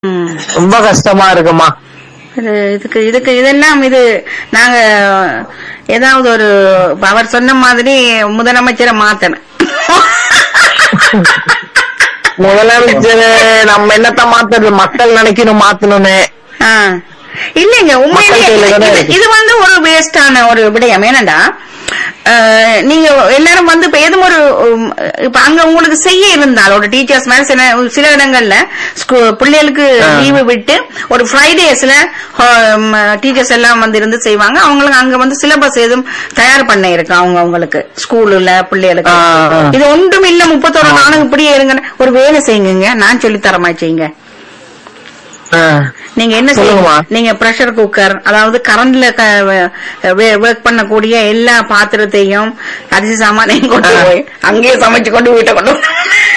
ம். ரொம்ப கஷ்டமா இருக்குமா இது இதுக்கு இதுக்கு இதெல்லாம் இது நாங்க ஏதாவது ஒரு இப்ப அவர் சொன்ன மாதிரி முதலமைச்சரை மாத்தணும் முதலமைச்சர் நம்ம என்னத்த மாத்துறது மக்கள் நினைக்கணும் மாத்தணும்னு ஆ. இல்லைங்க உண்மையிலேயே மக்கள் கையில தானே இது- இருக்கு. இது வந்து ஒரு வேஸ்டான ஒரு விடயம் ஏனண்டா அஹ், நீங்க எல்லாரும் வந்து இப்ப எதுவும் ஒரு உம், இப்ப அங்க உங்களுக்கு செய்ய இருந்தால் ஒரு டீச்சர்ஸ் மேல சில சில இடங்கள்ல ஸ்கூ- பிள்ளைகளுக்கு ஆ. லீவு விட்டு ஒரு ஃப்ரைடேஸ்ல டீச்சர்ஸ் எல்லாம் வந்து இருந்து செய்வாங்க அவங்களுக்கு அங்க வந்து சிலபஸ் எதுவும் தயார் பண்ண இருக்கு அவங்க அவங்களுக்கு ஸ்கூல்ல பிள்ளைகளுக்கு ஆ, ஆ. இது ஒன்றும் இல்ல முப்பத்தோரு நாளும் இப்படியே இருங்க ஒரு வேலை செய்யுங்க நான் சொல்லி தரமா செய்யுங்க ஆ. நீங்க என்ன சொல்லுங்கம்மா. செய்யணும் நீங்க பிரஷர் குக்கர் அதாவது கரண்ட்ல ஒர்க் பண்ணக்கூடிய எல்லா பாத்திரத்தையும் அரிசி சாமானையும் கொண்டு ஆ. போய் அங்கேயே சமைச்சு கொண்டு வீட்டை கொண்டு போ.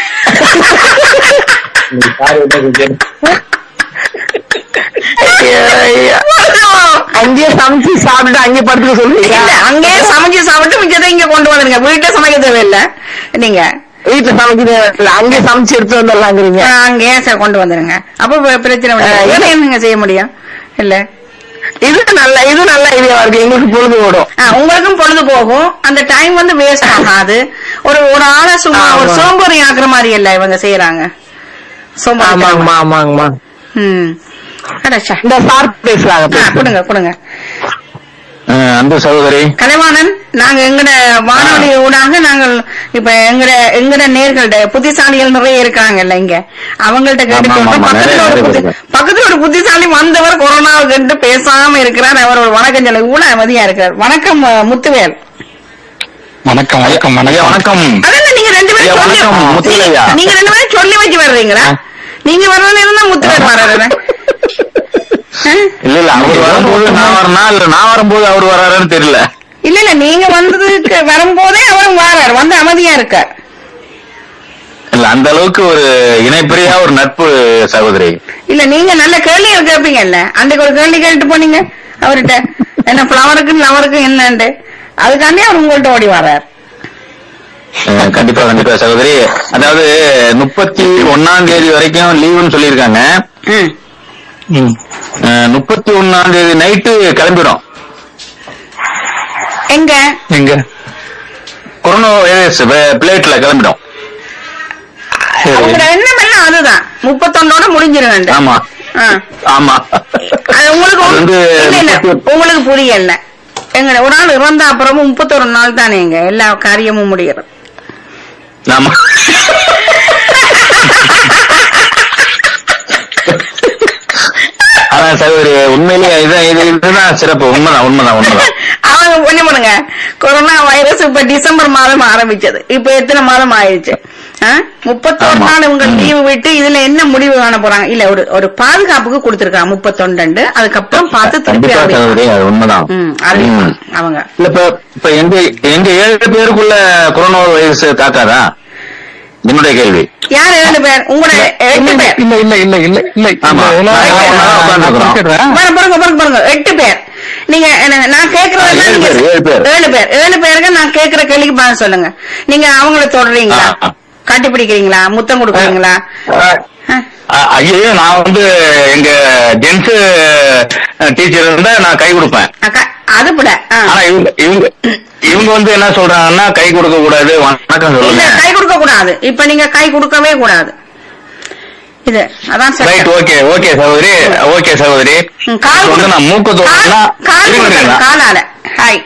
ஐயா, ஐயா. அங்கேயே சமைச்சு சாப்பிட்டு அங்கேயே படுத்துக்க சொல்றீங்க இல்ல அங்கேயே சமைச்சு சாப்பிட்டு மிச்சத்தை இங்க கொண்டு வந்துருங்க வீட்டை சமைக்க தேவையில்ல நீங்க வீட்டுல சமைக்கிறது இல்ல, அங்கேயே சமைச்சு எடுத்து வந்துடலாங்கிறீங்க ஆ, அங்கேயே ச- கொண்டு வந்துருங்க அப்ப ப- பிரச்சனை ஆ, இல்லை இது- வேற என்னங்க செய்ய முடியும் இல்ல இது நல்ல இது நல்ல ஐடியாவா இருக்கு எங்களுக்கு பொழுது ஓடும் ஆ, உங்களுக்கும் பொழுது போகும் அந்த டைம் வந்து வேஸ்ட் ஆகாது ஒரு ஒரு ஆளை சும்மா ஒரு ஆமா. சோம்பேறி ஆக்குற மாதிரி இல்ல இவங்க செய்யறாங்க சோம்பேறி ஆமாங்கம்மா ஆமாங்கம்மா ம் அடச்சா. இந்த சார் பேசுறாங்க ஆ, கொடுங்க கொடுங்க அன்பு சகோதரி கலைவாணன் நாங்க எங்கட வானொலி ஊடாக நாங்கள் இப்ப எங்கட எங்கட நேர்கள்ட புத்திசாலிகள் நிறைய இருக்காங்கல்ல இங்க அவங்கள்ட்ட கேட்டு ஆமா, ஆமா, சொல்றோம். ஆமா, பக்கத்துல நிறைய ஒரு பேர் புத்தி- இருக்காங்க. பக்கத்துல ஒரு புத்திசாலி வந்தவர் கொரோனாவை கண்டு பேசாம இருக்கிறார் அவர் ஒரு வணக்கம் சொல்ல இவ்வளவு அமைதியா இருக்கார் வணக்கம் அஹ், முத்துவேல் வணக்கம் வணக்கம் வணக்கம் வணக்கம் அதெல்லாம் நீங்க ரெண்டு ஐயா, பேரும் வணக்கம், சொல்லி முத்துவேலையா. நீங்க ரெண்டு பேரும் சொல்லி வச்சு வர்றீங்களா நீங்க வர்றது இருந்தா முத்துவேல் வர்றாரு இல்ல இல்ல அவர் வரும்போது நான் வரனா இல்ல நான் வரும்போது அவர் வராருன்னு தெரியல இல்ல இல்ல நீங்க வந்ததுக்கு வரும்போதே அவரும் வாரார் வந்து அமைதியா இருக்கார் இல்ல அந்த அளவுக்கு ஒரு இணைப்பிரியா ஒரு நட்பு சகோதரி இல்ல நீங்க நல்ல கேள்விகள் கேட்பீங்கல்ல அன்றைக்கு ஒரு கேள்வி கேட்டு போனீங்க அவர்கிட்ட என்ன பிளவருக்கு லவருக்கு என்னண்டு அதுக்காண்டி அவர் உங்கள்ட்ட ஓடி வரார் அஹ், கண்டிப்பா கண்டிப்பா சகோதரி அதாவது முப்பத்தி ஒன்னாம் தேதி வரைக்கும் லீவுன்னு சொல்லியிருக்காங்க ம். அஹ், முப்பத்தி ஒன்னாம் தேதி நைட்டு கிளம்பிடும் எங்க எங்க கொரோனா வைரஸ் பிளேட்ல கிளம்பிடும் அவங்க எண்ணம் எல்லாம் அதுதான் முப்பத்தொன்னோட முடிஞ்சிருங்க ஆமா ஆமா அது உங்களுக்கு அது வந்து இல்ல இல்ல முப்பத்தி- உங்களுக்கு புரியல எங்க ஒரு நாள் இறந்த அப்புறமும் முப்பத்தொரு நாள் தானே எங்க எல்லா காரியமும் முடிகிறது ஆமா அதான் சகோதரி உண்மையிலேயே இதுதான் இது இதுதான் சிறப்பு உண்மைதான் உண்மைதான் உண்மைதான் அவங்க கொஞ்சம் பண்ணுங்க கொரோனா வைரஸ் இப்ப டிசம்பர் மாதம் ஆரம்பிச்சது இப்ப எத்தனை மாதம் ஆயிடுச்சு ஆ? முப்பத்தோரு ஆமா. நாள் உங்க ம். லீவு விட்டு இதுல என்ன முடிவு காண போறாங்க இல்ல ஒரு ஒரு பாதுகாப்புக்கு கொடுத்திருக்காங்க முப்பத்தொண்டு அதுக்கப்புறம் பார்த்து திருப்பி கண்டிப்பா அறிவிப்பாங்க. சகோதரி அது உண்மைதான் ம், அறிவிப்பாங்க ம். அவங்க இல்ல இப்ப இப்ப எங்க எங்க ஏழு பேருக்குள்ள கொரோனா வைரஸ் தாக்காதா என்னுடைய கேள்வி யார் ஏழு பேர் உங்களோட எட்டு பேர் இல்ல இல்ல இல்ல இல்ல இல்ல ஆமா. இல்ல, நான் இல்ல, ஒண்ணா நான் உட்கார்ந்துருக்கிறோம். குறிப்பிடுறேன். பாருங்க பாருங்க பாருங்க பாருங்க எட்டு பேர் நீங்க என்ன- நான் கேக்குறது ஆ, ஏழு நீங்க பேர், ஏழு பேர். ஏழு பேர் ஏழு பேருக்கு நான் கேக்குற கேள்விக்கு பதில் சொல்லுங்க நீங்க அவங்கள தொடறீங்களா ஆ, ஆ. கட்டி பிடிக்கிறீங்களா முத்தம் கொடுக்குறீங்களா ஆ. அ- ஐயோ நான் வந்து எங்க ஜென்ஸ் டீச்சர் இருந்தா நான் கை கொடுப்பேன் அக்கா, அது விட ஆ. ஆனா இவங்க இவங்க இவங்க வந்து என்ன சொல்றாங்கன்னா கை கொடுக்க கூடாது வணக்கம் இல்ல சொல்லுங்க கை கொடுக்க கூடாது இப்ப நீங்க கை கொடுக்கவே கூடாது இது அதான் ரைட் சட்டம். ஓகே ஓகே சகோதரி ஓகே சகோதரி ம், கால் இப்ப வந்து கொடு- நான் மூக்க கால் தோணுனா கால் கொடுக்கணும், காலால ஹாய்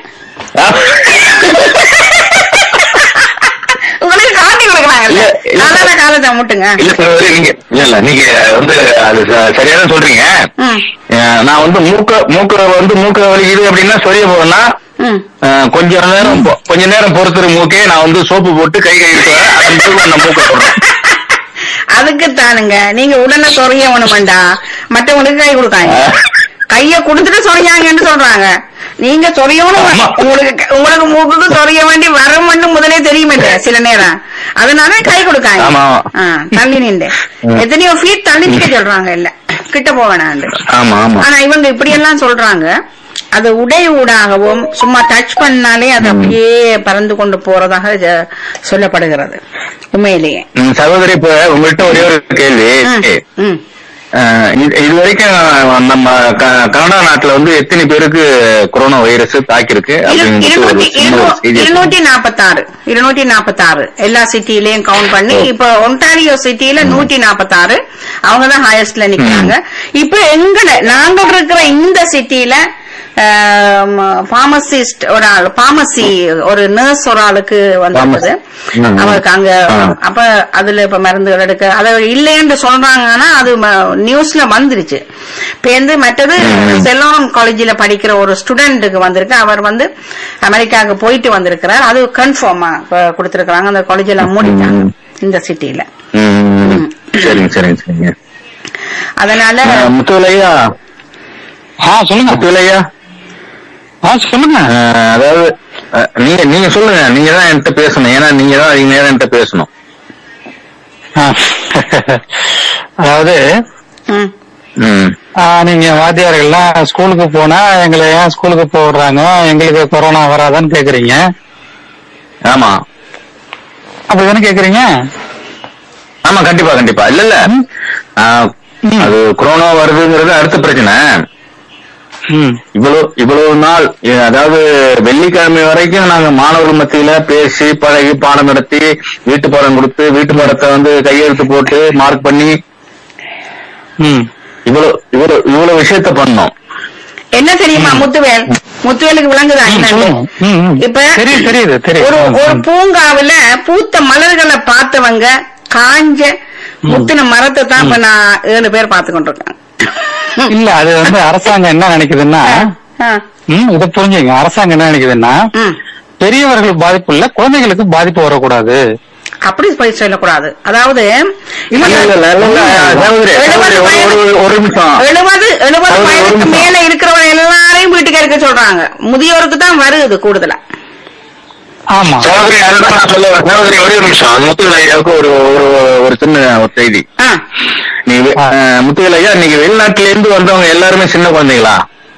உங்களுக்கு காட்டி கொடுக்கறாங்கல்ல இல்ல, இல்ல. காலால காலத்தை முட்டுங்க இல்ல சகோதரி நீங்க இல்ல இல்ல நீங்க வந்து அது ச- சரியா தான் சொல்றீங்க ம் அஹ், நான் வந்து மூக்க மூக்க வந்து மூக்க வலிக்குது அப்படின்னா சொரிய போனா ம் கொஞ்ச நேரம் பொ- கொஞ்ச நேரம் பொறுத்துரு மூக்கே நான் வந்து சோப்பு போட்டு கை கழுவிட்டு வரேன் அதன் பிறகு நான் மூக்க போடுறேன் அதுக்கு தானுங்க நீங்க உடனே சொரிய வேணுமெண்டா மற்றவங்களுக்கு கை கொடுக்காங்க கைய கொடுத்துட்டு சொரியாங்கன்னு சொல்றாங்க நீங்க சொரியணும் ஆமா. உங்களுக்கு உங்களுக்கு மூக்குக்கு சொரிய வேண்டி வரும்னு முதலே தெரியுமில்ல சில நேரம் அதனால கை கொடுக்காங்க ஆமா. ஆ, தள்ளி நின்று ம். எத்தனையோ ஃபீட் தள்ளி நிக்க சொல்றாங்க இல்ல கிட்ட போவேணாண்டு ஆமா ஆமா ஆனா இவங்க இப்படி எல்லாம் சொல்றாங்க அது உடை ஊடாகவும் சும்மா டச் பண்ணாலே அது அப்படியே பறந்து கொண்டு போறதாக ஜ- சொல்லப்படுகிறது உண்மையிலேயே ம், சகோதரி இப்ப உங்கள்கிட்ட ஒரே ஒரு கேள்வி ம், ம். அஹ் இது இது வரைக்கும் நம்ம க- கனடா நாட்டுல வந்து எத்தனை பேருக்கு கொரோனா வைரஸ் தாக்கியிருக்கு அப்படின்னு ஒரு இருநூத்தி சின்ன ஒரு செய்தி இருநூத்தி நாப்பத்தாறு இருநூத்தி நாப்பத்தாறு எல்லா சிட்டிலையும் கவுண்ட் பண்ணி இப்ப ஒன்டாரியோ சிட்டில நூத்தி நாப்பத்தாறு அவங்கதான் ஹையஸ்ட்ல நிக்கிறாங்க இப்ப எங்கட நாங்க இருக்கிற இந்த சிட்டில பார்மசிஸ்ட் ஒரு ஆள் பார்மசி ஒரு நர்ஸ் ஒரு ஆளுக்கு வந்திருக்குது Pharmacy. ம். அவருக்கு அங்க ஆ. அப்ப அதுல இப்ப மருந்துகள் எடுக்க அது இல்லைன்னு சொல்றாங்கன்னா அது ம- நியூஸ்ல வந்துருச்சு இப்ப வந்து மற்றது செல்லம் காலேஜில் படிக்கிற ஒரு ஸ்டூடெண்ட்டுக்கு வந்திருக்கு அவர் வந்து அமெரிக்காவுக்கு போயிட்டு வந்திருக்கிறார் அது கன்ஃபார்மா கொடுத்திருக்கிறாங்க அந்த காலேஜ் எல்லாம் மூடிட்டாங்க இந்த சிட்டில ம், சரிங்க சரிங்க சரிங்க அதனால அஹ் முத்துவலையா ஆ சொல்லுங்க முத்துவலையா ஆ சொல்லுங்க அஹ் அதாவது அஹ் நீங்க நீங்க சொல்லுங்க நீங்க தான் என்கிட்ட பேசணும் ஏன்னா நீங்க தான் அதிக நேரம் என்கிட்ட பேசணும் ஆ. அதாவது ம், ம் ஆ, நீங்க வாத்தியார்கள்லாம் ஸ்கூலுக்கு போனா எங்களை ஏன் ஸ்கூலுக்கு போடுறாங்க எங்களுக்கு கொரோனா வராதான்னு கேக்குறீங்க ஆமா அப்படிதானே கேக்குறீங்க ஆமா கண்டிப்பா கண்டிப்பா இல்ல இல்ல அஹ், ம். அது கொரோனா வருதுங்கிறது அடுத்த பிரச்சனை ம் இவ்வளவு இவ்வளவு நாள் எ- அதாவது வெள்ளிக்கிழமை வரைக்கும் நாங்க மாணவர்கள் மத்தியில பேசி பழகி பாடம் நடத்தி வீட்டு பாடம் கொடுத்து வீட்டு பாடத்தை வந்து கையெழுத்து போட்டு மார்க் பண்ணி ம் இவ்வளவு இவ்வளவு இவ்வளவு விஷயத்த பண்ணோம் என்ன தெரியுமா முத்துவேல் முத்துவேலுக்கு விளங்குதா ம், என்னன்னு? சொல்லுங்க. ம், ம். இப்ப தெரியுது, தெரியுது, தெரியுது. ஒரு ம், ஒரு ம். பூங்காவுல பூத்த மலர்களை பார்த்தவங்க காஞ்ச முத்தின மரத்தை தான் இப்ப நான் ஏழு பேர் பார்த்து கொண்டிருக்கேன் இல்ல அது வந்து அரசாங்கம் என்ன நினைக்குதுன்னா ஆ, ம் இதை புரிஞ்சுங்க அரசாங்கம் என்ன நினைக்குதுன்னா ம். பெரியவர்களுக்கு பாதிப்பு இல்ல குழந்தைகளுக்கு பாதிப்பு வரக்கூடாது அப்படி போய் சொல்லக்கூடாது அதாவது இல்ல இல்ல இல்ல, இல்ல, இல்ல, சகோதரி, சகோதரி, ஒரு- ஒரு- ஒரு நிமிஷம் எழுபது எழுபது அது ஒரு வயதுக்கு நிமிஷம். மேல இருக்கிறவங்க எல்லாரையும் வீட்டுக்கு இருக்க சொல்றாங்க முதியோருக்கு தான் வருது கூடுதலா ஆமா சகோதரி அதுதான் நான் சொல்ல வரேன். சகோதரி ஒரே ஒரு நிமிஷம் முத்துவிலையாவுக்கு ஒரு ஒரு ஒரு சின்ன ஒரு செய்தி ஆ, நீ முத்துவிலையா நீங்க வெளிநாட்டுல இருந்து வந்தவங்க எல்லாருமே சின்ன குழந்தைங்களா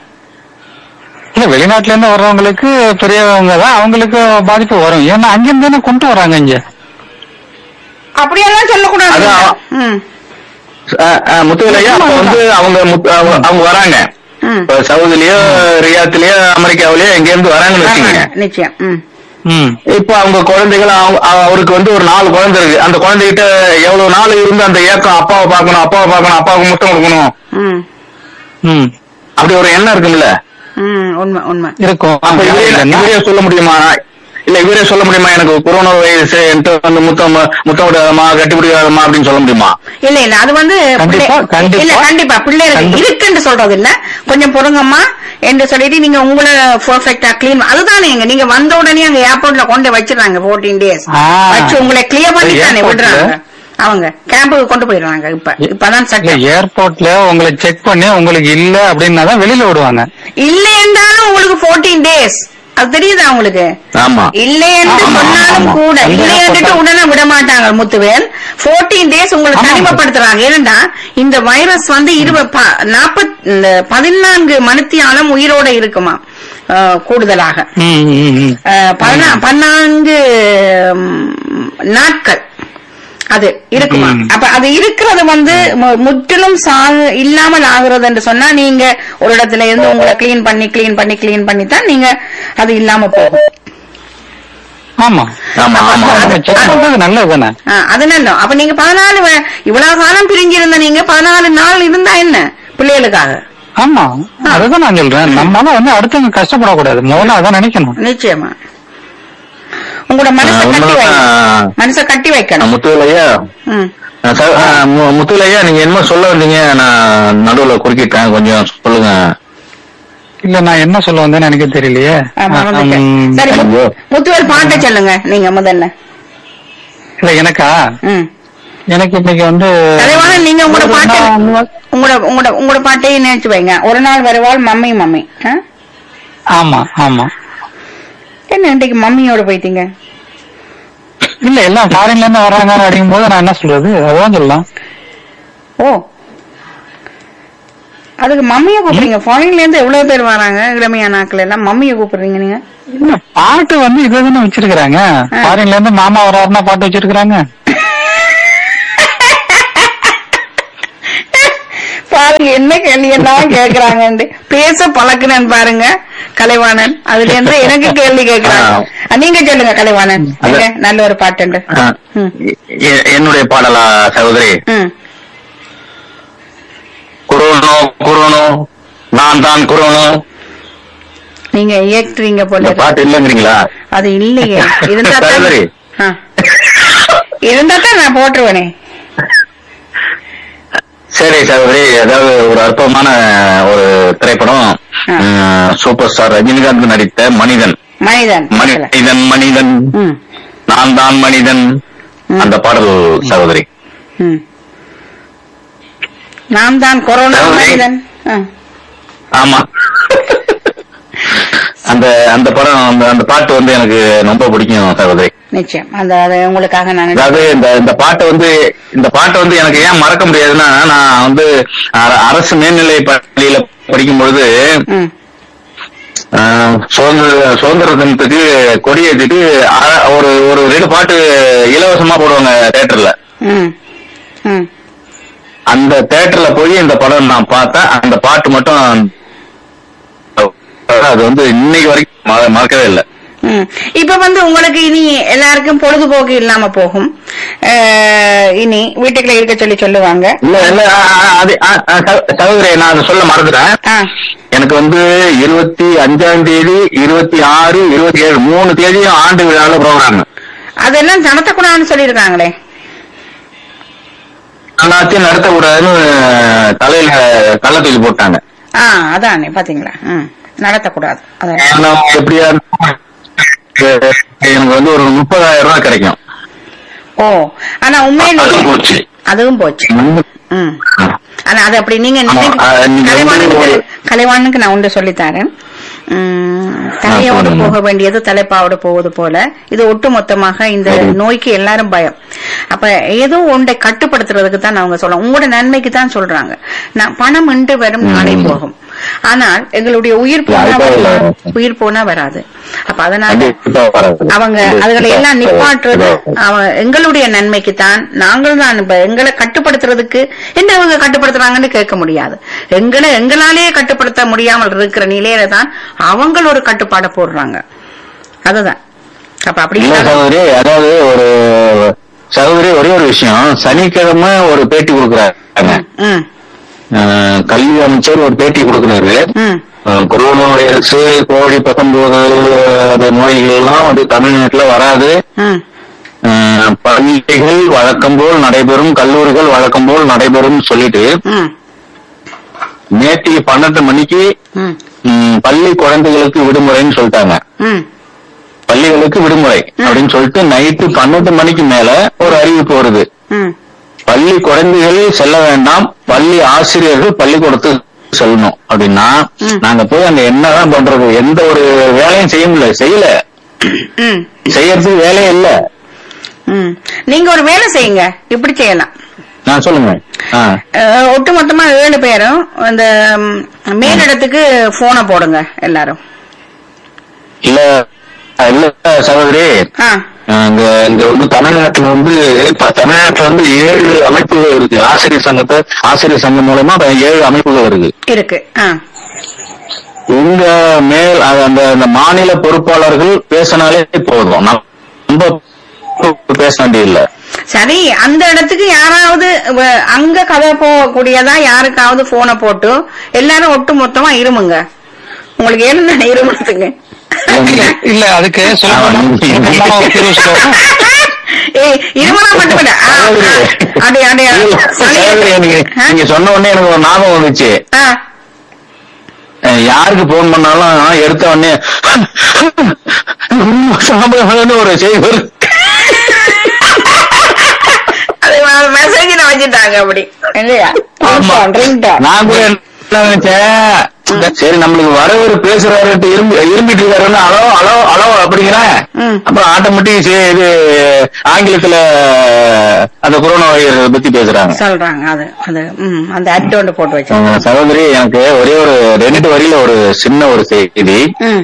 இல்ல வெளிநாட்டுல இருந்து வர்றவங்களுக்கு பெரியவங்க தான் அவங்களுக்கு பாதிப்பு வரும் ஏன்னா அங்கிருந்து தானே கொண்டு வராங்க இங்க அப்படியெல்லாம் சொல்லக்கூடாது அதான். ம், முத்துவிலையா அப்ப வந்து அவங்க முத்து- அவங்க அவங்க வராங்க ம். இப்ப சவுதிலயோ ரியாத்துலயோ அமெரிக்காவிலயோ எங்க இருந்து வராங்கன்னு வச்சுக்கோங்க நிச்சயம் ம் ம் இப்ப அவங்க குழந்தைகள் அவங்க- அவருக்கு வந்து ஒரு நாலு குழந்தை இருக்கு அந்த குழந்தைகிட்ட எவ்வளவு நாள் இருந்து அந்த ஏக்கம் அப்பாவை பார்க்கணும் அப்பாவை பார்க்கணும் அப்பாவுக்கு முத்தம் கொடுக்கணும் ம் ம் அப்படி ஒரு எண்ணம் இருக்கும்ல ம் உண்மை உண்மை இருக்கும் அப்ப இவரே இல்லைன்னா- இவரே சொல்ல முடியுமா இல்ல இவரே சொல்ல முடியுமா எனக்கு கொரோனா வைரஸ் என்கிட்ட வந்து முத்தம் முத்தம் விடாதமா கட்டி பிடிக்காதமா அப்படின்னு சொல்ல முடியுமா இல்ல இல்ல அது வந்து கண்டிப்பா, பிள்ளை- கண்டிப்பா. இல்ல கண்டிப்பா பிள்ளைகளுக்கு கண்டிப்பா. இருக்குன்னு சொல்றது இல்ல கொஞ்சம் பொறுங்கம்மா என்று சொல்லிட்டு நீங்க உங்களை பெர்ஃபெக்டா கிளீன் அதுதானே எங்க நீங்க வந்த உடனே அங்க ஏர்போர்ட்ல கொண்டு வச்சிடறாங்க 14 டேஸ் ஆ. வச்சு உங்களை கிளியர் பண்ணி தானே airportல- விடுறாங்க அவங்க கேம்புக்கு கொண்டு போயிடுறாங்க இப்ப இப்பதான் இல்ல சட்டம் ஏர்போர்ட்ல உங்களை செக் பண்ணி உங்களுக்கு இல்ல அப்படின்னா தான் வெளியில விடுவாங்க இல்ல என்றாலும் உங்களுக்கு 14 டேஸ் அது தெரியுதா உங்களுக்கு ஆமா இல்லை என்று ஆமா, சொன்னாலும் ஆமா. கூட அந்த இல்லை என்றுட்டு ஏற்பட்ட- உடனே விட மாட்டாங்க முத்துவேல் 14 டேஸ் உங்களை ஆமா. தனிமைப்படுத்துறாங்க ஏனென்றா இந்த வைரஸ் வந்து இருப ப- நாப்பத் இந்த பதினான்கு மணித்தியாலம் உயிரோட இருக்குமா அஹ், கூடுதலாக ம், ம், ம். அஹ், பதினா- பதினான்கு ம், நாட்கள் அது இருக்குமா ம். அப்ப அது இருக்கிறது வந்து மு- முற்றிலும் சா இல்லாமல் ஆகுறது என்று சொன்னா நீங்க ஒரு இடத்துல இருந்து உங்களை கிளீன் பண்ணி கிளீன் பண்ணி கிளீன் பண்ணி தான் நீங்க அது இல்லாம போகும் ஆமா ஆமா ஆமா நம்ம ஆமா. செக் பண்றது நல்லது தானே ஆ, அது நல்ல அப்ப நீங்க பதினாலு வ- இவ்வளவு காலம் பிரிஞ்சிருந்த நீங்க பதினாலு நாள் இருந்தா என்ன பிள்ளைகளுக்காக ஆமா அதுதான் நான் சொல்றேன் நம்மளால வந்து அடுத்தவங்க கஷ்டப்படக்கூடாது முதல்ல அதான் நினைக்கணும் நிச்சயமா உங்களோட மனசை ஆ, கட்டி உண்மைதான். வைக்கணும் மனசை கட்டி வைக்கணும் முத்துவிலையா ம். முத்துவிலையா நீங்க என்ன சொல்ல வந்தீங்க நான் நடுவுல குறுக்கிட்டேன் கொஞ்சம் சொல்லுங்க இல்ல நான் என்ன சொல்ல வந்தேன்னு எனக்கு தெரியலையே ஆ, மறந்துட்டேன். ம், சரி மு- ஐயோ. முத்துவேல் பாட்டை சொல்லுங்க நீங்க முதல்ல இல்ல எனக்கா ம். எனக்கு இன்னைக்கு வந்து தலைவான நீங்க உங்களோட ஒரு பாட்டு நாள் உங்களோட உங்களோட உங்களோட பாட்டையும் நினைச்சு வைங்க ஒரு நாள் வருவாள் மம்மி மம்மி ஆ? ஆமா ஆமா என்ன இன்னைக்கு மம்மியோட போயிட்டீங்க இல்ல எல்லாம் ஃபாரின்ல இருந்து வர்றாங்க அப்படிங்கும் போது நான் என்ன சொல்றது அதான் சொல்லலாம் ஓ அதுக்கு மம்மிய கூப்பிடுறீங்க ஃபாரின்ல இருந்து எவ்வளவு பேர் வராங்க இளமையான நாட்கள் எல்லாம் மம்மிய கூப்பிடுறீங்க நீங்க இல்ல பாட்டு வந்து இதுல தானே வச்சிருக்காங்க ஆ. ஃபாரின்ல இருந்து மாமா வர்றாருன்னா பாட்டு வச்சிருக்காங்க என்ன கேள்வி எல்லாம் கேக்குறாங்க பேச பழக்கினேன் பாருங்க கலைவாணன் அதுல இருந்து எனக்கு கேள்வி கேக்குறாங்க அஹ், நீங்க சொல்லுங்க கலைவாணன் அது- எங்க நல்ல ஒரு பாட்டுண்டு ஆ, ம். எ- என்னுடைய பாடலா சகோதரி ம் குரோனோ குரோனோ நான் தான் குரோனோ நீங்க இயக்குறீங்க போல இந்த இருக்கு. பாட்டு இல்லைங்கிறீங்களா அது இல்லையே இருந்தா தான் சகோதரி ஆ. இருந்தா தான் நான் போட்டுருவேனே சரி சகோதரி அதாவது ஒரு அற்புதமான ஒரு திரைப்படம் ஆ. ம், சூப்பர் ஸ்டார் ரஜினிகாந்த் நடித்த மனிதன் மனிதன் மனிதன் மனிதன் ம் நான் தான் மனிதன் ம். அந்த பாடல் சகோதரி ம் நாம் தான் கொரோனா சகோதரி. மனிதன் ஆ. ஆமா அந்த அந்த படம் அந்த அந்த பாட்டு வந்து எனக்கு ரொம்ப பிடிக்கும் சகோதரி நிச்சயம் அந்த அது உங்களுக்காக நான் அதாவது இந்த இந்த பாட்டை வந்து இந்த பாட்டை வந்து எனக்கு ஏன் மறக்க முடியாதுன்னா நான் வந்து அர- அரசு மேல்நிலை பள்ளியில படிக்கும் பொழுது ம் ஆஹ், சுதந்திர சுதந்திர தினத்துக்கு கொடியேற்றிட்டு அ- ஒரு ஒரு ரெண்டு பாட்டு இலவசமா போடுவாங்க தேட்டர்ல ம் ம் அந்த தேட்டர்ல போய் இந்த படம் நான் பார்த்தேன் அந்த பாட்டு மட்டும் அது வந்து இன்னைக்கு வரைக்கும் மற- மறக்கவே இல்லை ம். இப்ப வந்து உங்களுக்கு இனி எல்லாருக்கும் பொழுதுபோக்கு இல்லாம போகும் அஹ், இனி வீட்டுக்குள்ள இருக்க சொல்லி சொல்லுவாங்க இல்ல இல்ல ஆ, ஆ, அது ஆ, ஆ, சகோ- சகோதரி நான் அதை சொல்ல மறந்துட்டேன் ஆ, எனக்கு வந்து இருபத்தி அஞ்சாம் தேதி இருபத்தி ஆறு இருபத்தி ஏழு மூணு தேதியும் ஆண்டு விழால ப்ரோக்ராம் அதெல்லாம் நடத்தக்கூடாதுன்னு சொல்லியிருக்காங்களே எல்லாத்தையும் நடத்தக்கூடாதுன்னு தலையில கள்ளத்தூக்கி போட்டாங்க ஆ அதானே பாத்தீங்களா ம் நடத்தக்கூடாது அதான் ஏன்னா, எப்படியா இருந்தாலும் எனக்கு வந்து ஒரு முப்பதாயிரம் ரூபாய் கிடைக்கும் ஓ ஆனா அதுவும் உண்மையிலேயே போச்சு அதுவும் போச்சு ம் ஆனா அது அப்படி நீங்க ஆமா, நினைக்க- ஆ, நீங்க கலைவாணனுக்கு வந்து- கலைவாணனுக்கு நான் ஒன்று சொல்லித்தரேன் உம், தலையோடு சொல்லுங்க. போக வேண்டியது தலைப்பாவோடு போவது போல இது ஒட்டு மொத்தமாக இந்த சரி. நோய்க்கு எல்லாரும் பயம் அப்ப ஏதோ ஒன்றை கட்டுப்படுத்துறதுக்கு தான் அவங்க சொல்றோம் உங்களோட நன்மைக்கு தான் சொல்றாங்க நான் பணம் இன்று வரும் நாளை ம். போகும் ஆனால் எங்களுடைய உயிர் போனா வாய்ப்பே வருமா? இல்லை. உயிர் போனா வராது அப்ப அதனால கண்டிப்பா வராது. அவங்க அதுகளை எல்லாம் நிப்பாட்டுறது அவன் எங்களுடைய நன்மைக்கு தான் நாங்கள் தான் இப்ப எங்களை கட்டுப்படுத்துறதுக்கு என்ன அவங்க கட்டுப்படுத்துறாங்கன்னு கேட்க முடியாது எங்களை எங்களாலேயே கட்டுப்படுத்த முடியாமல் இருக்கிற நிலையில தான் அவங்க ஒரு கட்டுப்பாடை போடுறாங்க அதுதான் அப்ப அப்படி இல்ல இல்லாம- சகோதரி அதாவது ஒரு சகோதரி ஒரே ஒரு விஷயம் சனிக்கிழமை ஒரு பேட்டி கொடுக்குறாங்க ம் அஹ், கல்வி அமைச்சர் ஒரு பேட்டி கொடுக்குறாரு ம் அஹ், கொரோனா வைரஸ் கோவிட் பத்தொன்பது அந்த நோய்கள் எல்லாம் வந்து தமிழ்நாட்டுல வராது ம் அஹ், பள்ளிகள் வழக்கம் போல் நடைபெறும் கல்லூரிகள் வழக்கம் போல் நடைபெறும் சொல்லிட்டு ம் நேற்று பன்னெண்டு மணிக்கு ம் ம், பள்ளி குழந்தைகளுக்கு விடுமுறைன்னு சொல்லிட்டாங்க ம் பள்ளிகளுக்கு விடுமுறை அப்படின்னு சொல்லிட்டு நைட்டு பன்னெண்டு மணிக்கு மேல ஒரு அறிவிப்பு வருது ம் பள்ளி குழந்தைகள் செல்ல வேண்டாம் பள்ளி ஆசிரியர்கள் பள்ளிக்கூடத்துக்கு செல்லணும் அப்படின்னா ம். நாங்க போய் அங்க என்னதான் பண்றது எந்த ஒரு வேலையும் செய்ய முடியல செய்யல ம் செய்யறதுக்கு வேலையே இல்ல ம் நீங்க ஒரு வேலை செய்யுங்க இப்படி செய்யலாம் நான் சொல்லுங்க ஆ. அஹ், ஒட்டுமொத்தமா ஏழு பேரும் இந்த ம், மேலிடத்துக்கு போனை போடுங்க எல்லாரும் இல்ல இல்ல சகோதரி ஆ அங்க இங்க வந்து தமிழ்நாட்டுல வந்து இப்ப தமிழ்நாட்டுல வந்து ஏழு அமைப்புகள் இருக்கு ஆசிரியர் சங்கத்தை ஆசிரியர் சங்கம் மூலமா இப்ப ஏழு அமைப்புகள் இருக்கு இருக்கு ஆ உங்க மேல் அது அந்த அந்த மாநில பொறுப்பாளர்கள் பேசினாலே போதும் நம்ம பேச வேண்டியதில்லை சரி அந்த இடத்துக்கு யாராவது வ- அங்க கதை போகக்கூடியதா யாருக்காவது போனை போட்டு எல்லாரும் ஒட்டு மொத்தமா இருமுங்க உங்களுக்கு ஏழுந்தானே இருமுறதுங்க இல்ல அதுக்கு சுலபமான சுலபமான ஒரு தீர்வு சொல்லுவோம் ஏய் இருமலா மட்டும் இல்ல. ஆ, ஆ, அப்படியே அப்படியே சகோதரி, நீங்க ஆ? நீங்க சொன்ன உடனே எனக்கு ஒரு ஞாபகம் வந்துச்சு ஆ, அஹ் யாருக்கு போன் பண்ணாலும் எடுத்த உடனே சாப்பிடணும்னு ஒரு செய்தி வருது அது மெசேஜ்ல வச்சுட்டாங்க அப்படி இல்லையா ஆமா. ringtone. நான் கூட என்ன நினைச்சேன் சரி நம்மளுக்கு வரவர் பேசுறாரு இரும்பி இரும்பிட்டு இருக்காருன்னு அலோ அலோ அலோ அப்படிங்கிறேன் ம். அப்புறம் ஆட்டோமேட்டிக் இது ஆங்கிலத்துல அந்த கொரோனா வைரஸ் பத்தி பேசுறாங்க சொல்றாங்க அது அது ம், அந்த அட்டோண்டு போட்டு வச்சு அஹ் சகோதரி எனக்கு ஒரே ஒரு ரெண்டு வரியில ஒரு சின்ன ஒரு செய்தி ம்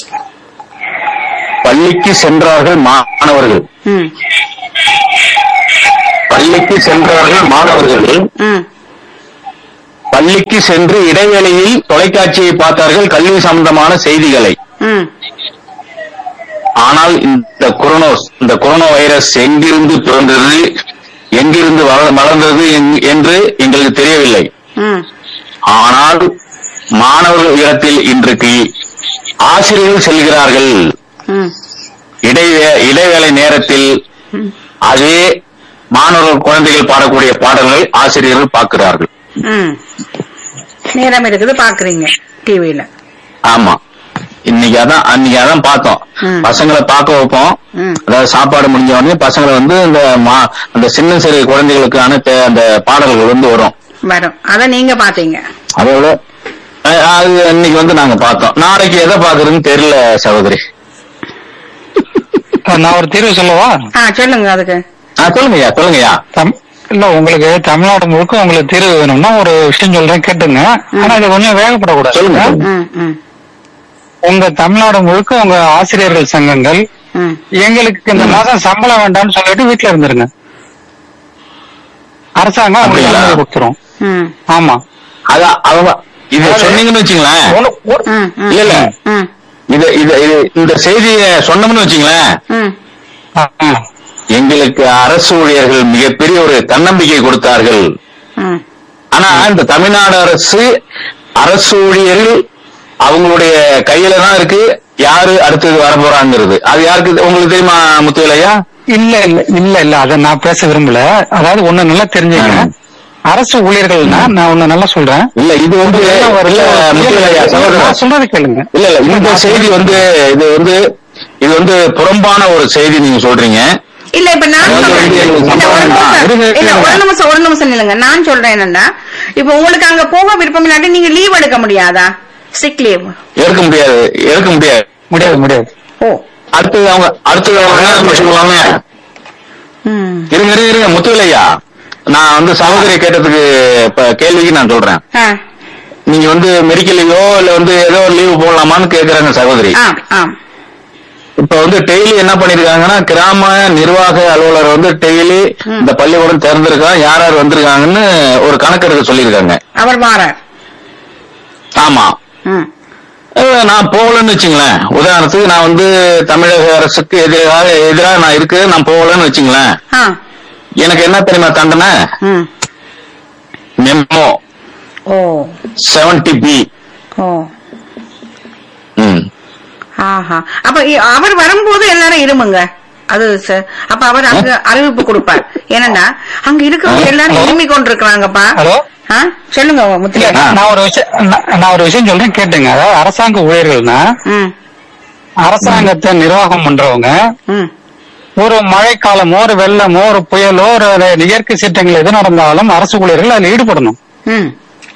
பள்ளிக்கு சென்றார்கள் மாணவர்கள் ம் பள்ளிக்கு சென்றார்கள் மாணவர்கள் ம் பள்ளிக்கு சென்று இடைவேளையில் தொலைக்காட்சியை பார்த்தார்கள் கல்வி சம்பந்தமான செய்திகளை ம் ஆனால் இந்த கொரோனோஸ் இந்த கொரோனா வைரஸ் எங்கிருந்து பிறந்தது எங்கிருந்து வள- வளர்ந்தது என்- என்று எங்களுக்கு தெரியவில்லை ம் ஆனால் மாணவர்கள் இடத்தில் இன்றைக்கு ஆசிரியர்கள் செல்கிறார்கள் ம் இடைவே இடைவேளை நேரத்தில் ம். அதே மாணவர்கள் குழந்தைகள் பாடக்கூடிய பாடல்களை ஆசிரியர்கள் பார்க்கிறார்கள் ம் நேரம் இருக்குது பாக்குறீங்க டிவில ஆமா இன்னைக்கு அதான் அன்னைக்கு அதான் பார்த்தோம் ம். பசங்களை பார்க்க வைப்போம் ம். அதாவது சாப்பாடு முடிஞ்ச உடனே பசங்களை வந்து இந்த மா- அந்த சின்ன சிறு குழந்தைகளுக்கான தே- அந்த பாடல்கள் வந்து வரும் வரும் அத நீங்க பாத்தீங்க அதோட அஹ், அது இன்னைக்கு வந்து நாங்க பார்த்தோம் நாளைக்கு எதை பாக்குறதுன்னு தெரியல சகோதரி நான் ஒரு தீர்வு சொல்லவா ஆ சொல்லுங்க அதுக்கு ஆ, சொல்லுங்கய்யா சொல்லுங்கய்யா தம் இல்ல உங்களுக்கு தமிழ்நாடு முழுக்க உங்களுக்கு தீர்வு வேணும்னா ஒரு விஷயம் சொல்றேன் கேட்டுங்க ஆனா இது கொஞ்சம் வேகப்படக்கூடாது சொல்லுங்க. ம் ம் உங்க தமிழ்நாடு முழுக்க உங்க ஆசிரியர்கள் சங்கங்கள் ம் எங்களுக்கு இந்த மாசம் சம்பளம் வேண்டாம்னு சொல்லிட்டு வீட்டுல இருந்துருங்க அரசாங்கம் உங்களுக்கு அப்படிங்களா? அனுமதி கொடுத்துரும் ம் ஆமா அதான் அவங்க இத சொன்னீங்கன்னு வச்சுங்களேன் ஒரு- ஒரு- ம் ம் இல்ல இல்ல ம் இது இது இது- இந்த செய்தியை சொன்னோம்னு வச்சுங்களேன் ம் ஆ, ஆ. எங்களுக்கு அரசு ஊழியர்கள் மிகப்பெரிய ஒரு தன்னம்பிக்கை கொடுத்தார்கள் ம் ஆனா இந்த தமிழ்நாடு அரசு அரசு ஊழியர்கள் அவங்களுடைய கையில தான் இருக்கு யாரு அடுத்தது வர போறாங்கிறது அது யாருக்கு உங்களுக்கு தெரியுமா முத்துவேலையா இல்ல இல்ல இல்ல இல்ல அத நான் பேச விரும்பல அதாவது ஒண்ணு நல்லா தெரிஞ்சுங்க ம். அரசு ஊழியர்கள்னா நான் ஒண்ணு நல்லா சொல்றேன் இல்ல இது வந்து இல்ல முத்துவேலையா சகோதரா நான் சொல்றது கேளுங்க இல்ல இல்ல இந்த செய்தி வந்து இது வந்து இது வந்து புறம்பான ஒரு செய்தி நீங்க சொல்றீங்க இல்ல இப்ப நான் அதாவது சொல்றேன் வந்து இல்ல, ஒரு நிமிஷம். இருங்க, இல்ல இருங்க. ஒரு நிமிஷம் ஒரு நிமிஷம் இல்லைங்க நான் சொல்றேன் என்னன்னா இப்ப உங்களுக்கு அங்க போக விருப்பம் இல்லாட்டி நீங்க லீவ் எடுக்க முடியாதா சிக் லீவ் எடுக்க முடியாது எடுக்க முடியாது முடியாது முடியாது ஓ அடுத்தது அவங்க அடுத்தது அவங்க என்ன சொல்லுவாங்க ம் இருங்க இருங்க இருங்க முத்துவிலையா நான் வந்து சகோதரி கேட்டதுக்கு இப்ப கேள்விக்கு நான் சொல்றேன் ஆ நீங்க வந்து மெடிக்கல் லீவோ இல்ல வந்து ஏதோ லீவு போடலாமான்னு கேக்குறாங்க சகோதரி ஆம் ஆம் இப்ப வந்து டெய்லி என்ன பண்ணிருக்காங்கன்னா கிராம நிர்வாக அலுவலர் வந்து டெய்லி ம். இந்த பள்ளிக்கூடம் திறந்திருக்கான் யார் யார் வந்திருக்காங்கன்னு ஒரு கணக்கெடுக்க சொல்லியிருக்காங்க அவர் வாரார் ஆமா ம் அஹ் நான் போகலன்னு வச்சுங்களேன் உதாரணத்துக்கு நான் வந்து தமிழக அரசுக்கு எதிராக எதிராக நான் இருக்கு நான் போகலன்னு வச்சுங்களேன் ஆ எனக்கு என்ன தெரியுமா தண்டனை ம் memo O seventy B O ம் ஆஹா அப்ப இ- அவர் வரும்போது எல்லாரும் இருமுங்க அது ச- அப்ப அவர் அங்க அறிவிப்பு கொடுப்பார் ஏனண்டா அங்க இருக்கிறவங்க எல்லாரும் இருமி கொண்டிருக்கிறாங்கப்பா ஹலோ ஆ? சொல்லுங்க இல்ல முத்தியா நான் நான் ஒரு விஷயம் நான் நான் ஒரு விஷயம் சொல்றேன் கேட்டுங்க அதாவது அரசாங்க ஊழியர்கள்னா ம் அரசாங்கத்தை நிர்வாகம் பண்றவங்க ம் ஒரு மழைக்காலமோ ஒரு வெள்ளமோ ஒரு புயலோ ஒரு இயற்கை சீற்றங்கள் எது நடந்தாலும் அரசு ஊழியர்கள் அதுல ஈடுபடணும் ம்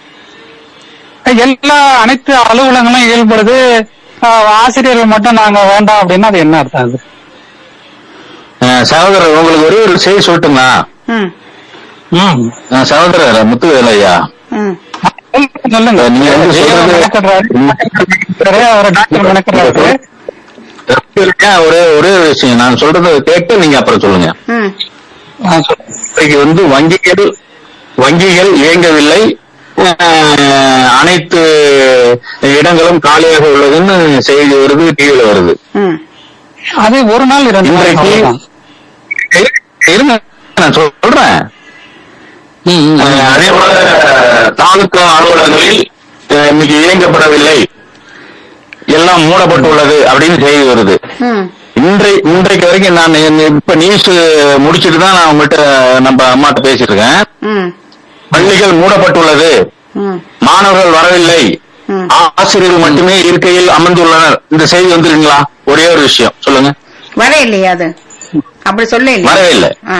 எல்லா அனைத்து அலுவலகங்களும் ஈடுபடுது ஆஹ், ஆசிரியர்கள் மட்டும் நாங்க வேண்டாம் அப்படின்னா அது என்ன அர்த்தம் அது அஹ் சகோதரர் உங்களுக்கு ஒரே ஒரு செய்தி சொல்லட்டுங்களா ம் ம். அஹ் சகோதரர் முத்துவேலையா ம் சொல்லுங்க நீங்க வந்து சொல்றது- மெனக்கடுறாரு. அவர் டாக்டர் மெனக்கடுறாரு. ஒரே ஒரே ஒரு விஷயம் நான் சொல்றதை கேட்டு நீங்க அப்புறம் சொல்லுங்க ம் ஆ, சொல்லு. இன்னைக்கு வந்து வங்கிகள் வங்கிகள் இயங்கவில்லை அஹ், அனைத்து இடங்களும் காலியாக உள்ளதுன்னு செய்தி வருது டிவியில வருது ம் அது ஒரு நாள் இரண்டு நாள் இன்றைக்கு அவ்வளவுதான். இருங்க நான் சொல்றேன் அஹ், அதே போல தாலுகா அலுவலகங்களில் அஹ், இன்னைக்கு இயங்கப்படவில்லை எல்லாம் மூடப்பட்டுள்ளது அப்படின்னு செய்தி வருது ம் இன்றை இன்றைக்கு வரைக்கும் நான் இந்த- இப்ப நியூஸ் முடிச்சிட்டு தான் நான் உங்கள்கிட்ட நம்ம அம்மாட்ட பேசிட்டு இருக்கேன் ம் பள்ளிகள் மூடப்பட்டுள்ளது ம் மாணவர்கள் வரவில்லை ம். ஆசிரியர்கள் மட்டுமே இருக்கையில் அமர்ந்துள்ளனர் இந்த செய்தி வந்துருங்களா ஒரே ஒரு விஷயம் சொல்லுங்க வர இல்லையா அது அப்படி சொல்ல இல்லையா வரவே இல்லை ஆ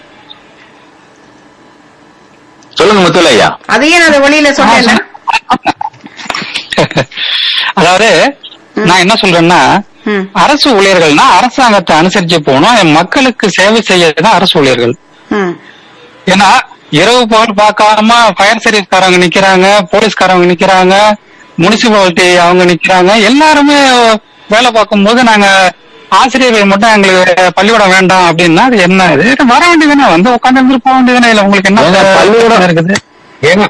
சொல்லுங்க முத்துலையா அது ஏன் அதை வெளியில சொன்னேன்னா அதாவது நான் என்ன சொல்றேன்னா ம் அரசு ஊழியர்கள்னா அரசாங்கத்தை அனுசரிச்சு போகணும் மக்களுக்கு சேவை செய்யறதுதான் அரசு ஊழியர்கள் ம் ஏன்னா இரவு பகல் பார்க்காம ஃபயர் சர்வீஸ்காரங்க நிக்கிறாங்க போலீஸ்காரங்க நிக்கிறாங்க முனிசிபாலிட்டி அவங்க நிக்கிறாங்க எல்லாருமே வேலை பார்க்கும்போது நாங்க ஆசிரியர்கள் மட்டும் எங்களுக்கு பள்ளிக்கூடம் வேண்டாம் அப்படின்னா அது என்ன இது வர வேண்டியதுதானே வந்து உட்காந்து இருந்து போக வேண்டியதுதானே இல்ல உங்களுக்கு என்ன ஏங்க, பள்ளிக்கூடம் இருக்குது ஏங்க